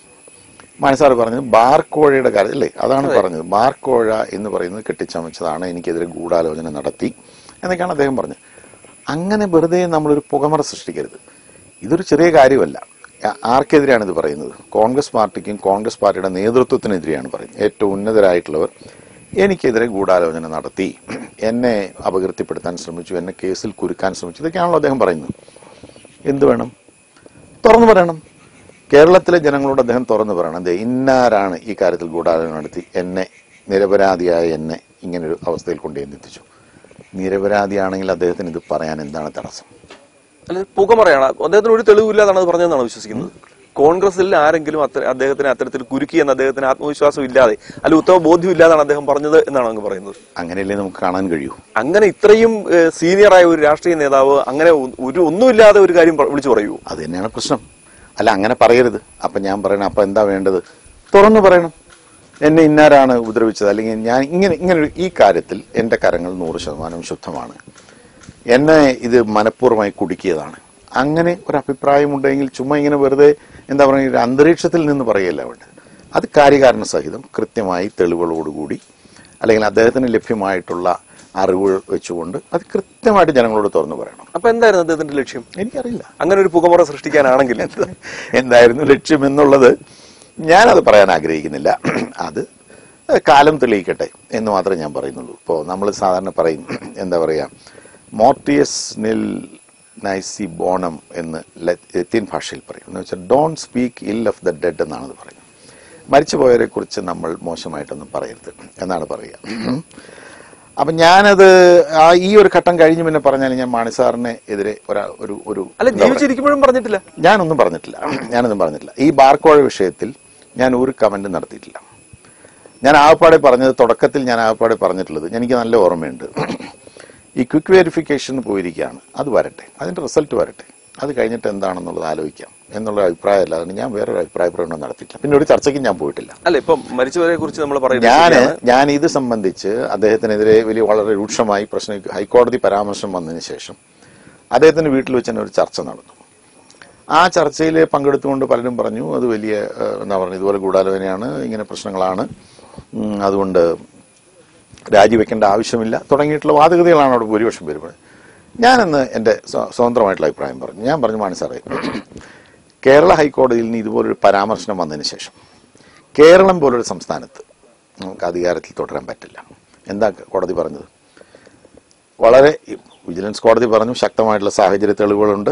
മാണിസാർ പറഞ്ഞത് ബാർക്കോഴയുടെ കാര്യം അല്ലേ അതാണ് പറഞ്ഞത് ബാർക്കോഴ എന്ന് പറയുന്നത് കെട്ടിച്ചമച്ചതാണ് എനിക്കെതിരെ ഗൂഢാലോചന നടത്തി എന്നൊക്കെയാണ് അദ്ദേഹം പറഞ്ഞത് അങ്ങനെ വെറുതെ നമ്മളൊരു പുകമറ സൃഷ്ടിക്കരുത് ഇതൊരു ചെറിയ കാര്യമല്ല ആ- ആർക്കെതിരെയാണ് ഇത് പറയുന്നത് കോൺഗ്രസ് പാർട്ടിക്കും കോൺഗ്രസ് പാർട്ടിയുടെ നേതൃത്വത്തിനെതിരെയാണ് പറയുന്നത് ഏറ്റവും ഉന്നതരായിട്ടുള്ളവർ എനിക്കെതിരെ ഗൂഢാലോചന നടത്തി എന്നെ അപകീർത്തിപ്പെടുത്താൻ ശ്രമിച്ചു എന്നെ കേസിൽ കുരുക്കാൻ ശ്രമിച്ചു ഇതൊക്കെയാണല്ലോ അദ്ദേഹം പറയുന്നത് എന്ത് വേണം തുറന്നു പറയണം കേരളത്തിലെ ജനങ്ങളോട് അദ്ദേഹം തുറന്നു പറയണം ദേ ഇന്നാരാണ് ഈ കാര്യത്തിൽ ഗൂഢാലോചന നടത്തി എന്നെ നിരപരാധിയായ എന്നെ ഇങ്ങനൊരു അവസ്ഥയിൽ കൊണ്ടുവന്നെത്തിച്ചു നിരപരാധിയാണെങ്കിൽ അദ്ദേഹത്തിന് ഇത് പറയാൻ എന്താണ് തടസ്സം അല്ല പുകമറയാണ് അദ്ദേഹത്തിന് ഒരു തെളിവില്ലാതാണ് അത് പറഞ്ഞതെന്നാണ് വിശ്വസിക്കുന്നത് കോൺഗ്രസിൽ ആരെങ്കിലും അത്ര അദ്ദേഹത്തിന് അത്തരത്തിൽ കുരുക്കി എന്ന് അദ്ദേഹത്തിന് ആത്മവിശ്വാസം ഇല്ലാതെ അല്ല ഉത്തമ ബോധ്യം ഇല്ലാതാണ് അദ്ദേഹം പറഞ്ഞത് എന്നാണ് അങ്ങ് പറയുന്നത് അങ്ങനെയല്ലേ നമുക്ക് കാണാൻ കഴിയൂ അങ്ങനെ ഇത്രയും ഏഹ്, സീനിയറായ ഒരു രാഷ്ട്രീയ നേതാവ് അങ്ങനെ ഒ- ഒരു ഒന്നുമില്ലാതെ ഒരു കാര്യം പ- വിളിച്ചു പറയൂ അത് തന്നെയാണ് പ്രശ്നം അല്ല അങ്ങനെ പറയരുത് അപ്പൊ ഞാൻ പറയണം അപ്പൊ എന്താ വേണ്ടത് തുറന്നു പറയണം എന്നെ ഇന്നാരാണ് ഉപദ്രവിച്ചത് അല്ലെങ്കിൽ ഞാൻ ഇങ്ങനെ ഇങ്ങനെ ഒരു- ഈ കാര്യത്തിൽ എന്റെ കരങ്ങൾ നൂറ് ശതമാനം ശുദ്ധമാണ് എന്നെ ഇത് മനഃപൂർവ്വമായി കുടുക്കിയതാണ് അങ്ങനെ ഒരു അഭിപ്രായമുണ്ടെങ്കിൽ ചുമ്മാ ഇങ്ങനെ വെറുതെ എന്താ പറയുക ഒരു അന്തരീക്ഷത്തിൽ നിന്ന് പറയല്ല വേണ്ടത് അത് കാര്യകാരണ സഹിതം കൃത്യമായി തെളിവുകളോടുകൂടി അല്ലെങ്കിൽ അദ്ദേഹത്തിന് ലഭ്യമായിട്ടുള്ള അറിവുകൾ വെച്ചുകൊണ്ട് അത് കൃത്യമായിട്ട് ജനങ്ങളോട് തുറന്നു പറയണം അപ്പൊ എന്തായിരുന്നു അദ്ദേഹത്തിന്റെ ലക്ഷ്യം എനിക്കറിയില്ല അങ്ങനെ ഒരു പുകമറ സൃഷ്ടിക്കാനാണെങ്കിൽ എന്തായിരുന്നു ലക്ഷ്യം എന്നുള്ളത് ഞാനത് പറയാൻ ആഗ്രഹിക്കുന്നില്ല അത് കാലം തെളിയിക്കട്ടെ എന്ന് മാത്രമേ ഞാൻ പറയുന്നുള്ളൂ ഇപ്പോൾ നമ്മൾ സാധാരണ പറയും എന്താ പറയുക മോർട്ടിയസ് നിൽ നൈസി ബോണം എന്ന് ലത്തീൻ ഭാഷയിൽ പറയും എന്ന് വെച്ചാൽ don't speak ill of the dead എന്നാണ് അത് പറയുന്നത് മരിച്ചുപോയവരെ കുറിച്ച് നമ്മൾ മോശമായിട്ടൊന്നും പറയരുത് എന്നാണ് പറയുക അപ്പൊ ഞാനത് ആ ഈ ഒരു ഘട്ടം കഴിഞ്ഞ് പിന്നെ പറഞ്ഞാൽ ഞാൻ മാണിസാറിനെ എതിരെ ഒരാ ഒരു ഒരു അല്ല എന്താ പറയുക, ജീവിച്ചിരിക്കുമ്പോഴും പറഞ്ഞിട്ടില്ല ഞാനൊന്നും പറഞ്ഞിട്ടില്ല ഞാനൊന്നും പറഞ്ഞിട്ടില്ല ഈ ബാർക്കോഴ വിഷയത്തിൽ ഞാൻ ഒരു കമന്റ് നടത്തിയിട്ടില്ല ഞാൻ ആകപ്പാടെ പറഞ്ഞത് തുടക്കത്തിൽ ഞാൻ ആകപ്പാടെ പറഞ്ഞിട്ടുള്ളത് എനിക്ക് നല്ല ഓർമ്മയുണ്ട് ഈ ക്വിക്ക് വെരിഫിക്കേഷൻ പോയിരിക്കുകയാണ് അത് വരട്ടെ അതിന്റെ റിസൾട്ട് വരട്ടെ അത് കഴിഞ്ഞിട്ട് എന്താണെന്നുള്ളത് ആലോചിക്കാം എന്നുള്ള അഭിപ്രായം അല്ലാതെ ഞാൻ വേറൊരു അഭിപ്രായ പ്രകടനം നടത്തിയില്ല പിന്നെ ഒരു ചർച്ചയ്ക്കും ഞാൻ പോയിട്ടില്ല അല്ല ഇപ്പൊ മരിച്ചവരെ കുറിച്ച് നമ്മൾ ഞാൻ പറയുന്നത് ഞാൻ ഇത് സംബന്ധിച്ച് അദ്ദേഹത്തിനെതിരെ വലിയ വളരെ രൂക്ഷമായി പ്രശ്നം ഹൈക്കോടതി പരാമർശം വന്നതിന് ശേഷം അദ്ദേഹത്തിന്റെ വീട്ടിൽ വെച്ച് തന്നെ ഒരു ചർച്ച നടന്നു ആ ചർച്ചയിൽ പങ്കെടുത്തുകൊണ്ട് പലരും പറഞ്ഞു അത് വലിയ ഏഹ്, എന്താ പറയുക ഇതുപോലെ ഗൂഢാലോചനയാണ് ഇങ്ങനെ പ്രശ്നങ്ങളാണ് ഉം, അതുകൊണ്ട് രാജിവെക്കേണ്ട ആവശ്യമില്ല തുടങ്ങിയിട്ടുള്ള വാദഗതികളാണ് അവിടെ ഭൂരിപക്ഷം വരുന്നത് ഞാനെന്ന് എൻ്റെ സ്വ- സ്വതന്ത്രമായിട്ടുള്ള അഭിപ്രായം പറഞ്ഞു ഞാൻ പറഞ്ഞു മാണി സാറേ കേരള ഹൈക്കോടതിയിൽ നിന്ന് ഇതുപോലൊരു പരാമർശനം വന്നതിന് ശേഷം കേരളം പോലൊരു സംസ്ഥാനത്ത് നമുക്ക് അധികാരത്തിൽ തുടരാൻ പറ്റില്ല എന്താ കോടതി പറഞ്ഞത് വളരെ വിജിലൻസ് കോടതി പറഞ്ഞു ശക്തമായിട്ടുള്ള സാഹചര്യ തെളിവുകളുണ്ട്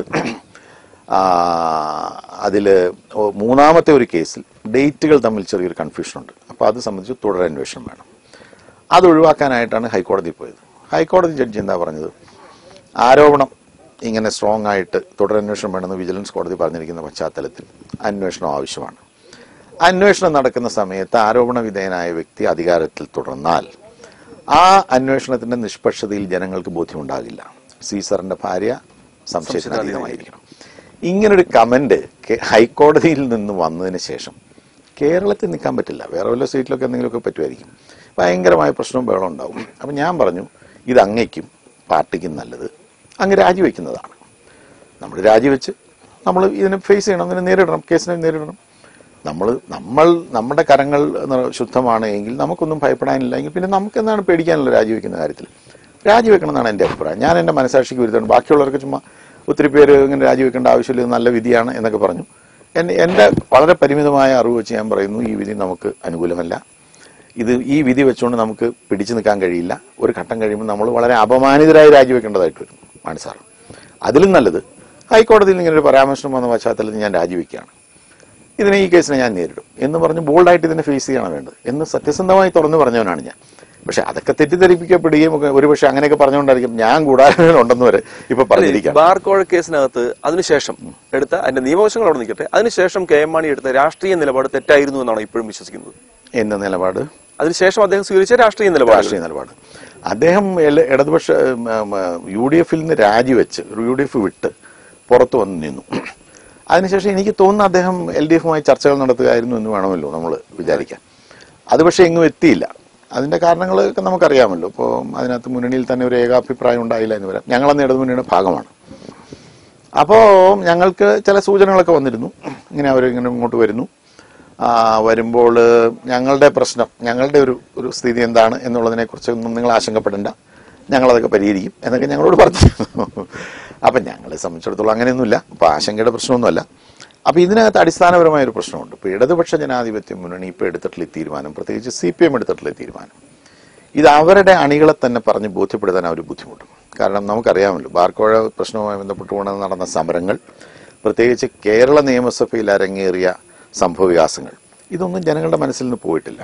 അതിൽ മൂന്നാമത്തെ ഒരു കേസിൽ ഡേറ്റുകൾ തമ്മിൽ ചെറിയൊരു കൺഫ്യൂഷൻ ഉണ്ട് അപ്പോൾ അത് സംബന്ധിച്ച് തുടരന്വേഷണം വേണം അത് ഒഴിവാക്കാനായിട്ടാണ് ഹൈക്കോടതി പോയത് ഹൈക്കോടതി ജഡ്ജി എന്താ പറഞ്ഞത് ആരോപണം ഇങ്ങനെ സ്ട്രോങ് ആയിട്ട് തുടരന്വേഷണം വേണമെന്ന് വിജിലൻസ് കോടതി പറഞ്ഞിരിക്കുന്ന പശ്ചാത്തലത്തിൽ അന്വേഷണം ആവശ്യമാണ് അന്വേഷണം നടക്കുന്ന സമയത്ത് ആരോപണ വിധേയനായ വ്യക്തി അധികാരത്തിൽ തുടർന്നാൽ ആ അന്വേഷണത്തിന്റെ നിഷ്പക്ഷതയിൽ ജനങ്ങൾക്ക് ബോധ്യമുണ്ടാകില്ല സീസറിന്റെ ഭാര്യ സംശയത്തിനതീതമായിരിക്കണം ഇങ്ങനൊരു കമന്റ് കെ- ഹൈക്കോടതിയിൽ നിന്ന് വന്നതിന് ശേഷം കേരളത്തിൽ നിൽക്കാൻ പറ്റില്ല വേറെ വല്ല സീറ്റിലൊക്കെ എന്തെങ്കിലുമൊക്കെ പറ്റുമായിരിക്കും ഭയങ്കരമായ പ്രശ്നവും ബഹളം ഉണ്ടാവും അപ്പം ഞാൻ പറഞ്ഞു ഇത് അങ്ങയ്ക്കും പാർട്ടിക്കും നല്ലത് അങ്ങ് രാജിവെക്കുന്നതാണ് നമ്മൾ രാജിവെച്ച് നമ്മൾ ഇതിനെ ഫേസ് ചെയ്യണം അതിനെ നേരിടണം കേസിനെ നേരിടണം നമ്മൾ നമ്മൾ നമ്മുടെ കരങ്ങൾ ന- ശുദ്ധമാണ് എങ്കിൽ നമുക്കൊന്നും ഭയപ്പെടാനില്ല എങ്കിൽ പിന്നെ നമുക്ക് എന്താണ് പേടിക്കാനുള്ള രാജിവെക്കുന്ന കാര്യത്തിൽ രാജിവെക്കണം എന്നാണ് എൻ്റെ അഭിപ്രായം ഞാൻ എൻ്റെ മനസാക്ഷിക്ക് വിരുദ്ധമാണ് ബാക്കിയുള്ളവർക്ക് ചുമ്മാ ഒത്തിരി പേര് ഇങ്ങനെ രാജിവെക്കേണ്ട ആവശ്യമില്ല ഇത് നല്ല വിധിയാണ് എന്നൊക്കെ പറഞ്ഞു എന്നെ എൻ്റെ വളരെ പരിമിതമായ അറിവ് വെച്ച് ഞാൻ പറയുന്നു ഈ വിധി നമുക്ക് അനുകൂലമല്ല ഇത് ഈ വിധി വെച്ചുകൊണ്ട് നമുക്ക് പിടിച്ചു നിൽക്കാൻ കഴിയില്ല ഒരു ഘട്ടം കഴിയുമ്പോൾ നമ്മൾ വളരെ അപമാനിതരായി രാജിവെക്കേണ്ടതായിട്ട് വരും മാണി സാർ അതിലും നല്ലത് ഹൈക്കോടതിയിൽ ഇങ്ങനെ ഒരു പരാമർശം വന്ന പശ്ചാത്തലത്തിൽ ഞാൻ രാജിവെക്കുകയാണ് ഇതിനെ ഈ കേസിനെ ഞാൻ നേരിടും എന്ന് പറഞ്ഞ് ബോൾഡായിട്ട് ഇതിനെ ഫേസ് ചെയ്യണം വേണ്ടത് എന്ന് സത്യസന്ധമായി തുറന്നു പറഞ്ഞവനാണ് ഞാൻ പക്ഷെ അതൊക്കെ തെറ്റിദ്ധരിപ്പിക്കപ്പെടുകയും ഒക്കെ ഒരുപക്ഷെ അങ്ങനെയൊക്കെ പറഞ്ഞുകൊണ്ടായിരിക്കും ഞാൻ ഗൂഢാലോചനയിലുണ്ടെന്ന് വരെ ഇപ്പൊ പറഞ്ഞിരിക്കാം ബാർ കോഴ കേസിനകത്ത് അതിനുശേഷം എടുത്ത അതിന്റെ നിയമവശങ്ങൾ അവിടെ നിൽക്കട്ടെ അതിനുശേഷം കെ എം മാണി എടുത്ത രാഷ്ട്രീയ നിലപാട് തെറ്റായിരുന്നു എന്നാണ് ഇപ്പോഴും വിശ്വസിക്കുന്നത് എന്ന നിലപാട് അതിനുശേഷം അദ്ദേഹം സ്വീകരിച്ച രാഷ്ട്രീയ നിലപാട് രാഷ്ട്രീയ നിലപാട് അദ്ദേഹം എല- ഇടതുപക്ഷ യു ഡി എഫിൽ നിന്ന് രാജിവെച്ച് യു ഡി എഫ് വിട്ട് പുറത്തു വന്ന് നിന്നു അതിനുശേഷം എനിക്ക് തോന്നുന്നു അദ്ദേഹം എൽ ഡി എഫുമായി ചർച്ചകൾ നടത്തുകയായിരുന്നു എന്ന് വേണമല്ലോ നമ്മൾ വിചാരിക്കാൻ അത് പക്ഷേ എങ്ങും എത്തിയില്ല അതിന്റെ കാരണങ്ങളൊക്കെ നമുക്കറിയാമല്ലോ ഇപ്പോൾ അതിനകത്ത് മുന്നണിയിൽ തന്നെ ഒരു ഏകാഭിപ്രായം ഉണ്ടായില്ല എന്ന് വരാം ഞങ്ങളന്ന് ഇടതുമുന്നണിയുടെ ഭാഗമാണ് അപ്പോൾ ഞങ്ങൾക്ക് ചില സൂചനകളൊക്കെ വന്നിരുന്നു ഇങ്ങനെ അവർ ഇങ്ങനെ ഇങ്ങോട്ട് വരുന്നു ആ, വരുമ്പോൾ ഞങ്ങളുടെ പ്രശ്നം ഞങ്ങളുടെ ഒരു ഒരു സ്ഥിതി എന്താണ് എന്നുള്ളതിനെ കുറിച്ചൊന്നും നിങ്ങൾ ആശങ്കപ്പെടേണ്ട ഞങ്ങളതൊക്കെ പരിഹരിക്കും എന്നൊക്കെ ഞങ്ങളോട് പറഞ്ഞു അപ്പം ഞങ്ങളെ സംബന്ധിച്ചിടത്തോളം അങ്ങനെയൊന്നുമില്ല അപ്പോൾ ആശങ്കയുടെ പ്രശ്നമൊന്നുമല്ല അപ്പോൾ ഇതിനകത്ത് അടിസ്ഥാനപരമായ ഒരു പ്രശ്നമുണ്ട് ഇപ്പോൾ ഇടതുപക്ഷ ജനാധിപത്യ മുന്നണി ഇപ്പോൾ എടുത്തിട്ടുള്ള ഈ തീരുമാനം പ്രത്യേകിച്ച് സി പി എം എടുത്തിട്ടുള്ള ഈ തീരുമാനം ഇത് അവരുടെ അണികളെ തന്നെ പറഞ്ഞ് ബോധ്യപ്പെടുത്താൻ അവർ ബുദ്ധിമുട്ടും കാരണം നമുക്കറിയാമല്ലോ ബാർക്കോഴ പ്രശ്നവുമായി ബന്ധപ്പെട്ടുകൊണ്ട് നടന്ന സമരങ്ങൾ പ്രത്യേകിച്ച് കേരള നിയമസഭയിൽ അരങ്ങേറിയ സംഭവവികാസങ്ങൾ ഇതൊന്നും ജനങ്ങളുടെ മനസ്സിൽ നിന്ന് പോയിട്ടില്ല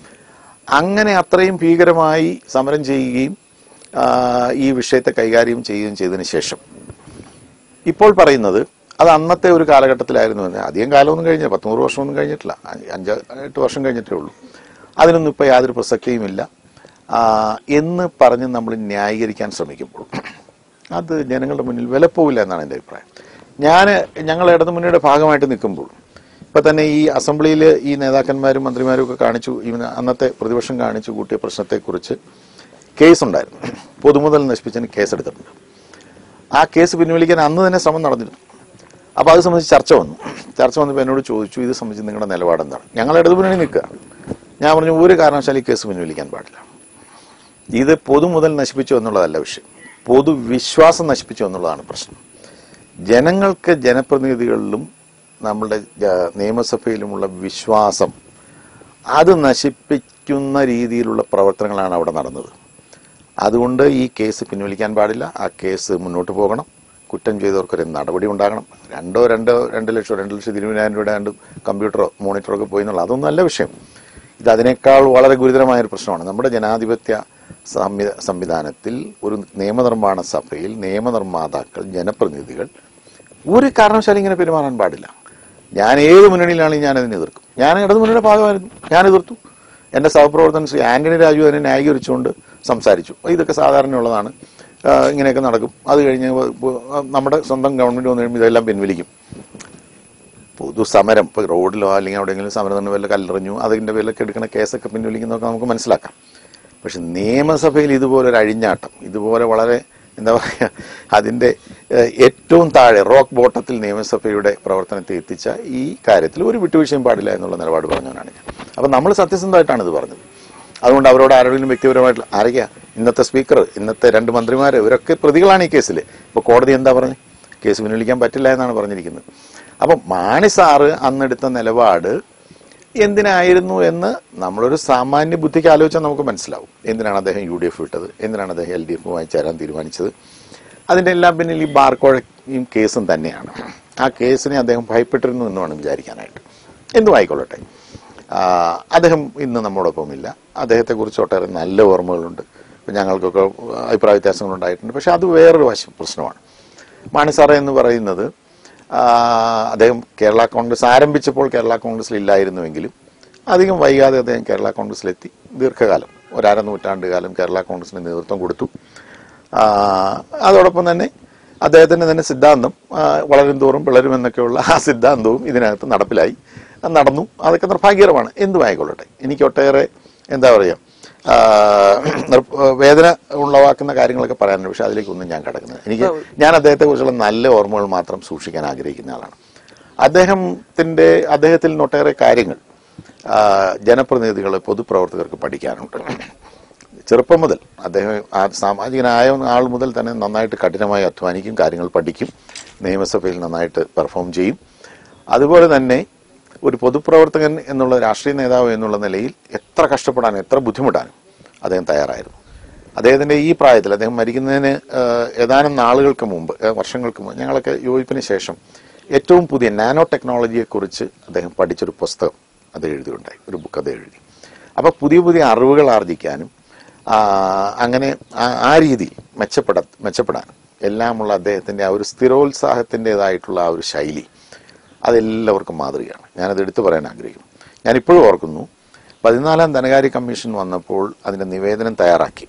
അങ്ങനെ അത്രയും ഭീകരമായി സമരം ചെയ്യുകയും ആ, ഈ വിഷയത്തെ കൈകാര്യം ചെയ്യുകയും ചെയ്തതിന് ശേഷം ഇപ്പോൾ പറയുന്നത് അത് അന്നത്തെ ഒരു കാലഘട്ടത്തിലായിരുന്നു എന്ന് അധികം കാലമൊന്നും കഴിഞ്ഞില്ല പത്തുനൂറ് വർഷമൊന്നും കഴിഞ്ഞിട്ടില്ല അഞ്ച് അഞ്ച് എട്ട് വർഷം കഴിഞ്ഞിട്ടേ ഉള്ളൂ അതിനൊന്നും ഇപ്പോൾ യാതൊരു പ്രസക്തിയുമില്ല ആ, എന്ന് പറഞ്ഞ് നമ്മൾ ന്യായീകരിക്കാൻ ശ്രമിക്കുമ്പോൾ അത് ജനങ്ങളുടെ മുന്നിൽ വിലപ്പോവില്ല എന്നാണ് എൻ്റെ അഭിപ്രായം ഞാൻ ഞങ്ങൾ ഇടതുമുന്നണിയുടെ ഭാഗമായിട്ട് നിൽക്കുമ്പോൾ ഇപ്പൊ തന്നെ ഈ അസംബ്ലിയിൽ ഈ നേതാക്കന്മാരും മന്ത്രിമാരും ഒക്കെ കാണിച്ചു ഈ അന്നത്തെ പ്രതിപക്ഷം കാണിച്ചു കൂട്ടിയ പ്രശ്നത്തെക്കുറിച്ച് കേസ് ഉണ്ടായിരുന്നു പൊതുമുതൽ നശിപ്പിച്ചതിന് കേസെടുത്തിട്ടുണ്ട് ആ കേസ് പിൻവലിക്കാൻ അന്ന് തന്നെ ശ്രമം നടന്നിരുന്നു അപ്പോൾ അത് സംബന്ധിച്ച് ചർച്ച വന്നു ചർച്ച വന്നപ്പോൾ എന്നോട് ചോദിച്ചു ഇത് സംബന്ധിച്ച് നിങ്ങളുടെ നിലപാട് എന്താണ് ഞങ്ങൾ ഇടതുമുന്നണി നിൽക്കുക ഞാൻ പറഞ്ഞു ഒരു കാരണവശാലും ഈ കേസ് പിൻവലിക്കാൻ പാടില്ല ഇത് പൊതുമുതൽ നശിപ്പിച്ചു എന്നുള്ളതല്ല വിഷയം പൊതുവിശ്വാസം നശിപ്പിച്ചു എന്നുള്ളതാണ് പ്രശ്നം ജനങ്ങൾക്ക് ജനപ്രതിനിധികളിലും നമ്മളുടെ ജ- നിയമസഭയിലുമുള്ള വിശ്വാസം അത് നശിപ്പിക്കുന്ന രീതിയിലുള്ള പ്രവർത്തനങ്ങളാണ് അവിടെ നടന്നത് അതുകൊണ്ട് ഈ കേസ് പിൻവലിക്കാൻ പാടില്ല ആ കേസ് മുന്നോട്ട് പോകണം കുറ്റം ചെയ്തവർക്കൊരു നടപടി ഉണ്ടാകണം രണ്ടോ രണ്ടോ രണ്ട് ലക്ഷമോ രണ്ട് ലക്ഷം ഇരുപതിനായിരം രൂപയുടെ രണ്ട് കമ്പ്യൂട്ടറോ മോണിറ്ററോ ഒക്കെ പോയി എന്നുള്ള അതൊന്നും അല്ല വിഷയം ഇത് അതിനേക്കാൾ വളരെ ഗുരുതരമായ ഒരു പ്രശ്നമാണ് നമ്മുടെ ജനാധിപത്യ സംവി- സംവിധാനത്തിൽ ഒരു നിയമനിർമ്മാണ സഭയിൽ നിയമനിർമ്മാതാക്കൾ ജനപ്രതിനിധികൾ ഒരു കാരണവശാലും ഇങ്ങനെ പെരുമാറാൻ പാടില്ല ഞാൻ ഏത് മുന്നണിയിലാണെങ്കിൽ ഞാൻ അതിനെ എതിർക്കും ഞാൻ ഇടതു മുന്നണിയുടെ ഭാഗമായിരുന്നു ഞാൻ എതിർത്തു എന്റെ സഹപ്രവർത്തകൻ ശ്രീ ആന്റണി രാജു അതിനെ ന്യായീകരിച്ചുകൊണ്ട് സംസാരിച്ചു ഇതൊക്കെ സാധാരണയുള്ളതാണ് ആ, ഇങ്ങനെയൊക്കെ നടക്കും അത് കഴിഞ്ഞ് വ- വ- നമ്മുടെ സ്വന്തം ഗവൺമെന്റ് വന്നു കഴിയുമ്പോൾ ഇതെല്ലാം പിൻവലിക്കും പൊതുസമരം ഇപ്പോൾ റോഡിലോ അല്ലെങ്കിൽ എവിടെയെങ്കിലും സമരം തന്നെ വല്ല കല്ലെറിഞ്ഞു അതിന്റെ പേരിലൊക്കെ എടുക്കുന്ന കേസൊക്കെ പിൻവലിക്കുന്നതൊക്കെ നമുക്ക് മനസ്സിലാക്കാം പക്ഷെ നിയമസഭയിൽ ഇതുപോലെ ഒരു അഴിഞ്ഞാട്ടം ഇതുപോലെ വളരെ എന്താ പറയുക അതിന്റെ ഏഹ്, ഏറ്റവും താഴെ റോക്ക് ബോട്ടത്തിൽ നിയമസഭയുടെ പ്രവർത്തനത്തെ എത്തിച്ച ഈ കാര്യത്തിൽ ഒരു വിട്ടുവീഴ്ചയും പാടില്ല എന്നുള്ള നിലപാട് പറഞ്ഞവനാണ് ഞാൻ അപ്പം നമ്മൾ സത്യസന്ധമായിട്ടാണ് ഇത് പറഞ്ഞത് അതുകൊണ്ട് അവരോട് ആരോടെങ്കിലും വ്യക്തിപരമായിട്ടുള്ള ആരൊക്കെയാ ഇന്നത്തെ സ്പീക്കർ ഇന്നത്തെ രണ്ട് മന്ത്രിമാർ ഇവരൊക്കെ പ്രതികളാണ് ഈ കേസിൽ ഇപ്പോൾ കോടതി എന്താ പറഞ്ഞത് കേസ് പിൻവലിക്കാൻ പറ്റില്ല എന്നാണ് പറഞ്ഞിരിക്കുന്നത് അപ്പം മാണി സാറ് അന്നെടുത്ത നിലപാട് എന്തിനായിരുന്നു എന്ന് നമ്മളൊരു സാമാന്യ ബുദ്ധിക്ക് ആലോചിച്ചാൽ നമുക്ക് മനസ്സിലാവും എന്തിനാണ് അദ്ദേഹം യു ഡി എഫ് വിട്ടത് എന്തിനാണ് അദ്ദേഹം എൽ ഡി എഫുമായി ചേരാൻ തീരുമാനിച്ചത് അതിന്റെ എല്ലാം പിന്നിൽ ഈ ബാർക്കോഴയും കേസും തന്നെയാണ് ആ കേസിനെ അദ്ദേഹം ഭയപ്പെട്ടിരുന്നു എന്ന് വേണം വിചാരിക്കാനായിട്ട് എന്തും ആയിക്കൊള്ളട്ടെ ആ, അദ്ദേഹം ഇന്ന് നമ്മോടൊപ്പം ഇല്ല അദ്ദേഹത്തെക്കുറിച്ച് ഒട്ടേറെ നല്ല ഓർമ്മകളുണ്ട് ഇപ്പം ഞങ്ങൾക്കൊക്കെ അഭിപ്രായ വ്യത്യാസങ്ങൾ ഉണ്ടായിട്ടുണ്ട് പക്ഷെ അത് വേറൊരു വശം പ്രശ്നമാണ് മാണി സാറേ എന്ന് പറയുന്നത് ആ, അദ്ദേഹം കേരള കോൺഗ്രസ് ആരംഭിച്ചപ്പോൾ കേരള കോൺഗ്രസിൽ ഇല്ലായിരുന്നുവെങ്കിലും അധികം വൈകാതെ അദ്ദേഹം കേരള കോൺഗ്രസിലെത്തി ദീർഘകാലം ഒരര നൂറ്റാണ്ട് കാലം കേരള കോൺഗ്രസിന് നേതൃത്വം കൊടുത്തു ആ, അതോടൊപ്പം തന്നെ അദ്ദേഹത്തിന്റെ തന്നെ സിദ്ധാന്തം ആ, വളരും തോറും പിളരുമെന്നൊക്കെയുള്ള ആ സിദ്ധാന്തവും ഇതിനകത്ത് നടപ്പിലായി അത് നടന്നു അതൊക്കെ നിർഭാഗ്യകരമാണ് എന്തുമായിക്കൊള്ളട്ടെ എനിക്ക് ഒട്ടേറെ എന്താ പറയുക ആ, നിർ- വേദന ഉളവാക്കുന്ന കാര്യങ്ങളൊക്കെ പറയാനുണ്ട് പക്ഷെ അതിലേക്കൊന്നും ഞാൻ കിടക്കുന്നത് എനിക്ക് ഞാൻ അദ്ദേഹത്തെ കുറിച്ചുള്ള നല്ല ഓർമ്മകൾ മാത്രം സൂക്ഷിക്കാൻ ആഗ്രഹിക്കുന്ന ആളാണ് അദ്ദേഹത്തിന്റെ അദ്ദേഹത്തിൽ നിന്ന് ഒട്ടേറെ കാര്യങ്ങൾ ആ, ജനപ്രതിനിധികളെ പൊതുപ്രവർത്തകർക്ക് പഠിക്കാനുണ്ട് ചെറുപ്പം മുതൽ അദ്ദേഹം ആ സാമാജികനായ ആൾ മുതൽ തന്നെ നന്നായിട്ട് കഠിനമായി അധ്വാനിക്കും കാര്യങ്ങൾ പഠിക്കും നിയമസഭയിൽ നന്നായിട്ട് പെർഫോം ചെയ്യും അതുപോലെ തന്നെ ഒരു പൊതുപ്രവർത്തകൻ എന്നുള്ള രാഷ്ട്രീയ നേതാവ് എന്നുള്ള നിലയിൽ എത്ര കഷ്ടപ്പെടാനും എത്ര ബുദ്ധിമുട്ടാനും അദ്ദേഹം തയ്യാറായിരുന്നു അദ്ദേഹത്തിന്റെ ഈ പ്രായത്തിൽ അദ്ദേഹം മരിക്കുന്നതിന് ഏഹ്, ഏതാനും നാളുകൾക്ക് മുമ്പ് ഏഹ്, വർഷങ്ങൾക്ക് മുമ്പ് ഞങ്ങളൊക്കെ യോജിപ്പിന് ശേഷം ഏറ്റവും പുതിയ നാനോ ടെക്നോളജിയെ കുറിച്ച് അദ്ദേഹം പഠിച്ചൊരു പുസ്തകം അത് എഴുതിയുണ്ടായി ഒരു ബുക്ക് അത് എഴുതി അപ്പൊ പുതിയ പുതിയ അറിവുകൾ ആർജിക്കാനും ആ, അങ്ങനെ ആ- ആ രീതിയിൽ മെച്ചപ്പെട മെച്ചപ്പെടാൻ എല്ലാമുള്ള അദ്ദേഹത്തിന്റെ ആ ഒരു സ്ഥിരോത്സാഹത്തിൻ്റെതായിട്ടുള്ള ആ ഒരു ശൈലി അതെല്ലാവർക്കും മാതൃകയാണ് ഞാനത് എടുത്തു പറയാൻ ആഗ്രഹിക്കുന്നു ഞാനിപ്പോഴും ഓർക്കുന്നു പതിനാലാം ധനകാര്യ കമ്മീഷൻ വന്നപ്പോൾ അതിന്റെ നിവേദനം തയ്യാറാക്കി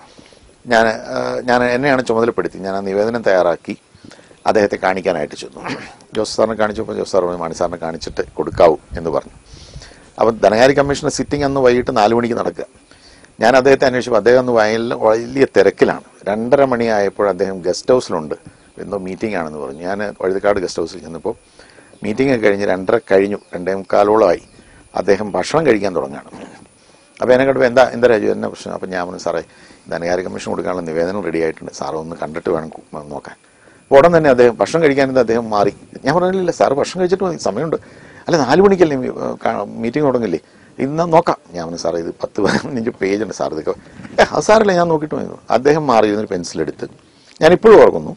ഞാൻ ആ, ഞാൻ എന്നെയാണ് ചുമതലപ്പെടുത്തി ഞാൻ ആ നിവേദനം തയ്യാറാക്കി അദ്ദേഹത്തെ കാണിക്കാനായിട്ട് ചെന്നു ജോസ് സാറിനെ കാണിച്ചപ്പോൾ ജോസ് സാർ പറഞ്ഞു, മാണി സാറിനെ കാണിച്ചിട്ട് കൊടുക്കാവൂ എന്ന് പറഞ്ഞു അപ്പം ധനകാര്യ കമ്മീഷന്റെ സിറ്റിംഗ് അന്ന് വൈകിട്ട് നാല് മണിക്ക് നടക്കുക ഞാൻ അദ്ദേഹത്തെ അന്വേഷിച്ചപ്പോൾ അദ്ദേഹം അന്ന് വയലിൽ വലിയ തിരക്കിലാണ് രണ്ടര മണിയായപ്പോൾ അദ്ദേഹം ഗസ്റ്റ് ഹൗസിലുണ്ട് എന്തോ മീറ്റിംഗ് ആണെന്ന് പറഞ്ഞു ഞാൻ വഴുതക്കാട് ഗസ്റ്റ് ഹൗസിൽ ചെന്നപ്പോൾ മീറ്റിംഗ് ഒക്കെ കഴിഞ്ഞ് രണ്ടര കഴിഞ്ഞു രണ്ടേ മുക്കാലോളമായി അദ്ദേഹം ഭക്ഷണം കഴിക്കാൻ തുടങ്ങുകയാണ് അപ്പോൾ എന്നെ കണ്ടപ്പോൾ എന്താ എന്താ രാജു എന്നാ പ്രശ്നം അപ്പം ഞാൻ പറഞ്ഞു സാറേ ധനകാര്യ കമ്മീഷൻ കൊടുക്കാനുള്ള നിവേദനം റെഡി ആയിട്ടുണ്ട് സാറ് ഒന്ന് കണ്ടിട്ട് വേണം കു- നോക്കാൻ അപ്പോൾ ഉടൻ തന്നെ അദ്ദേഹം ഭക്ഷണം കഴിക്കാനെന്ന് അദ്ദേഹം മാറി ഞാൻ പറഞ്ഞില്ല സാറ് ഭക്ഷണം കഴിച്ചിട്ട് മതി സമയമുണ്ട് അല്ല നാല് മണിക്കല്ലേ മീറ്റിംഗ് തുടങ്ങില്ലേ ഇന്ന് നോക്കാം ഞാൻ പറഞ്ഞു സാറേ ഇത് പത്ത് പതിനഞ്ച് പേജ് ഉണ്ട് സാർ ഇതൊക്കെ ഏ അത് സാറല്ലേ ഞാൻ നോക്കിയിട്ട് മതി അദ്ദേഹം മാറി ഇരുന്നൊരു പെൻസിലെടുത്ത് ഞാൻ ഇപ്പോഴും ഓർക്കുന്നു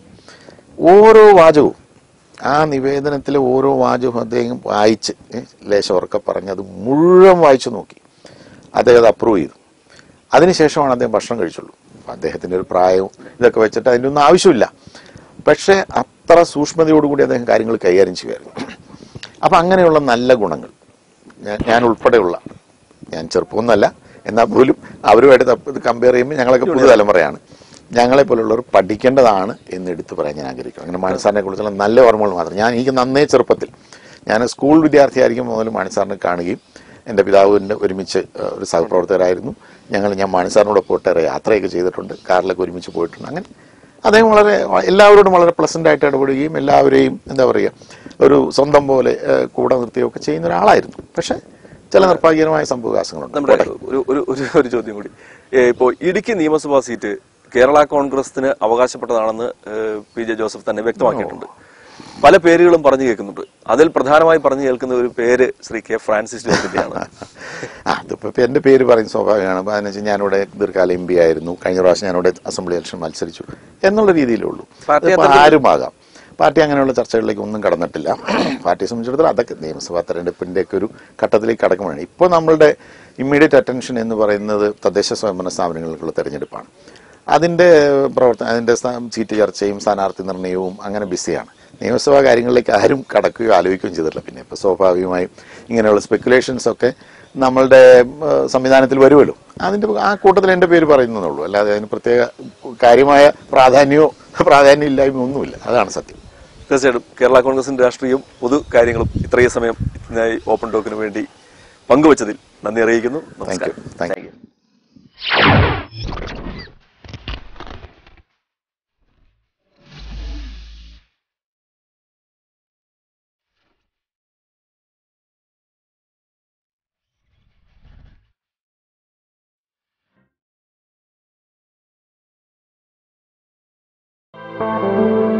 ഓരോ വാചകവും ആ നിവേദനത്തിലെ ഓരോ വാചകവും അദ്ദേഹം വായിച്ച് ഏ, ലേശം ഉറക്കെ പറഞ്ഞ് അത് മുഴുവൻ വായിച്ചു നോക്കി അദ്ദേഹം അത് അപ്രൂവ് ചെയ്തു അതിനുശേഷമാണ് അദ്ദേഹം ഭക്ഷണം കഴിച്ചുള്ളൂ അപ്പൊ അദ്ദേഹത്തിന്റെ ഒരു പ്രായവും ഇതൊക്കെ വെച്ചിട്ട് അതിൻ്റെ ഒന്നും ആവശ്യമില്ല പക്ഷേ അത്ര സൂക്ഷ്മതയോടുകൂടി അദ്ദേഹം കാര്യങ്ങൾ കൈകാര്യം ചെയ്യുമായിരുന്നു അപ്പൊ അങ്ങനെയുള്ള നല്ല ഗുണങ്ങൾ ഞാൻ ഞാൻ ഉൾപ്പെടെയുള്ള ഞാൻ ചെറുപ്പമൊന്നുമല്ല എന്നാൽ പോലും അവരുമായിട്ട് കമ്പയർ ചെയ്യുമ്പോൾ ഞങ്ങളൊക്കെ പുതുതലമുറയാണ് ഞങ്ങളെ പോലുള്ളവർ പഠിക്കേണ്ടതാണ് എന്ന് എടുത്തു പറയാൻ ഞാൻ ആഗ്രഹിക്കുന്നു അങ്ങനെ മാണിസാറിനെ കുറിച്ചുള്ള നല്ല ഓർമ്മകൾ മാത്രം ഞാൻ എനിക്ക് നന്നേ ചെറുപ്പത്തിൽ ഞാൻ സ്കൂൾ വിദ്യാർത്ഥിയായിരിക്കും മുതൽ മാണിസാറിനെ കാണുകയും എൻ്റെ പിതാവിൻ്റെ ഒരുമിച്ച് ഏഹ്, ഒരു സഹപ്രവർത്തകരായിരുന്നു ഞങ്ങൾ ഞാൻ മാണിസാറിനോടൊപ്പം ഒട്ടേറെ യാത്രയൊക്കെ ചെയ്തിട്ടുണ്ട് കാറിലൊക്കെ ഒരുമിച്ച് പോയിട്ടുണ്ട് അങ്ങനെ അദ്ദേഹം വളരെ എല്ലാവരോടും വളരെ പ്ലസന്റ് ആയിട്ട് ഇടപെടുകയും എല്ലാവരെയും എന്താ പറയുക ഒരു സ്വന്തം പോലെ ഏഹ്, കൂടെ നിർത്തുകയൊക്കെ ചെയ്യുന്ന ഒരാളായിരുന്നു പക്ഷെ ചില നിർഭാഗ്യകരമായ സംഭവവികാസങ്ങളുണ്ട് നമ്മുടെ ഒരു ഒരു ഒരു ഒരു ചോദ്യം കൂടി ഏ, ഇപ്പോ ഇടുക്കി നിയമസഭാ സീറ്റ് കേരള കോൺഗ്രസിന് അവകാശപ്പെട്ടതാണെന്ന് ഏ, പി ജെ ജോസഫ് തന്നെ വ്യക്തമാക്കിയിട്ടുണ്ട് പല പേരുകളും പറഞ്ഞു കേൾക്കുന്നുണ്ട് അതിൽ പ്രധാനമായി പറഞ്ഞു കേൾക്കുന്ന ഒരു പേര് ശ്രീ കെ ഫ്രാൻസിസ് ജോർജിന്റെയാണ് ആ അതിപ്പോ ഇപ്പൊ എന്റെ പേര് പറയും സ്വാഭാവികമാണ് അപ്പൊ അതിന് വെച്ചാൽ ഞാനിവിടെ ദീർഘകാലം എം പി ആയിരുന്നു കഴിഞ്ഞ പ്രാവശ്യം ഞാനിവിടെ അസംബ്ലി ഇലക്ഷൻ മത്സരിച്ചു എന്നുള്ള രീതിയിലേ ഉള്ളൂ പാർട്ടി അതിപ്പോ അത്തരത്തിൽ- ആരുമാകാം പാർട്ടി അങ്ങനെയുള്ള ചർച്ചകളിലേക്ക് ഒന്നും കടന്നിട്ടില്ല പാർട്ടിയെ സംബന്ധിച്ചിടത്തോളം അതൊക്കെ നിയമസഭാ തെരഞ്ഞെടുപ്പിന്റെ ഒക്കെ ഒരു ഘട്ടത്തിലേക്ക് കടക്കുമ്പോഴാണ് ഇപ്പോൾ നമ്മളുടെ ഇമ്മീഡിയറ്റ് അറ്റൻഷൻ എന്ന് പറയുന്നത് തദ്ദേശ സ്വയംഭരണ സ്ഥാപനങ്ങളിലേക്കുള്ള തെരഞ്ഞെടുപ്പാണ് അതിന്റെ പ്രവർത്തനം അതിന്റെ സ്ഥാ- സീറ്റ് ചർച്ചയും സ്ഥാനാർത്ഥി നിർണയവും അങ്ങനെ ബിസിയാണ് നിയമസഭാ കാര്യങ്ങളിലേക്ക് ആരും കടക്കുകയോ ആലോചിക്കുകയും ചെയ്തിട്ടില്ല പിന്നെ ഇപ്പൊ സ്വാഭാവികമായും ഇങ്ങനെയുള്ള സ്പെക്കുലേഷൻസ് ഒക്കെ നമ്മളുടെ ഏഹ്, സംവിധാനത്തിൽ വരുമല്ലോ അതിന്റെ ആ കൂട്ടത്തിൽ എന്റെ പേര് പറയുന്നതേ അല്ലാതെ അതിന് പ്രത്യേക കാര്യമായ പ്രാധാന്യമോ പ്രാധാന്യം ഇല്ലായ്മ ഒന്നുമില്ല അതാണ് സത്യം തീർച്ചയായിട്ടും കേരള കോൺഗ്രസിന്റെ രാഷ്ട്രീയവും പൊതു കാര്യങ്ങളും ഇത്രയും സമയം ഇതിനായി ഓപ്പൺ ടോക്കിന് വേണ്ടി പങ്കുവച്ചതിൽ നന്ദി അറിയിക്കുന്നു താങ്ക് യു നമസ്കാരം താങ്ക് യു Thank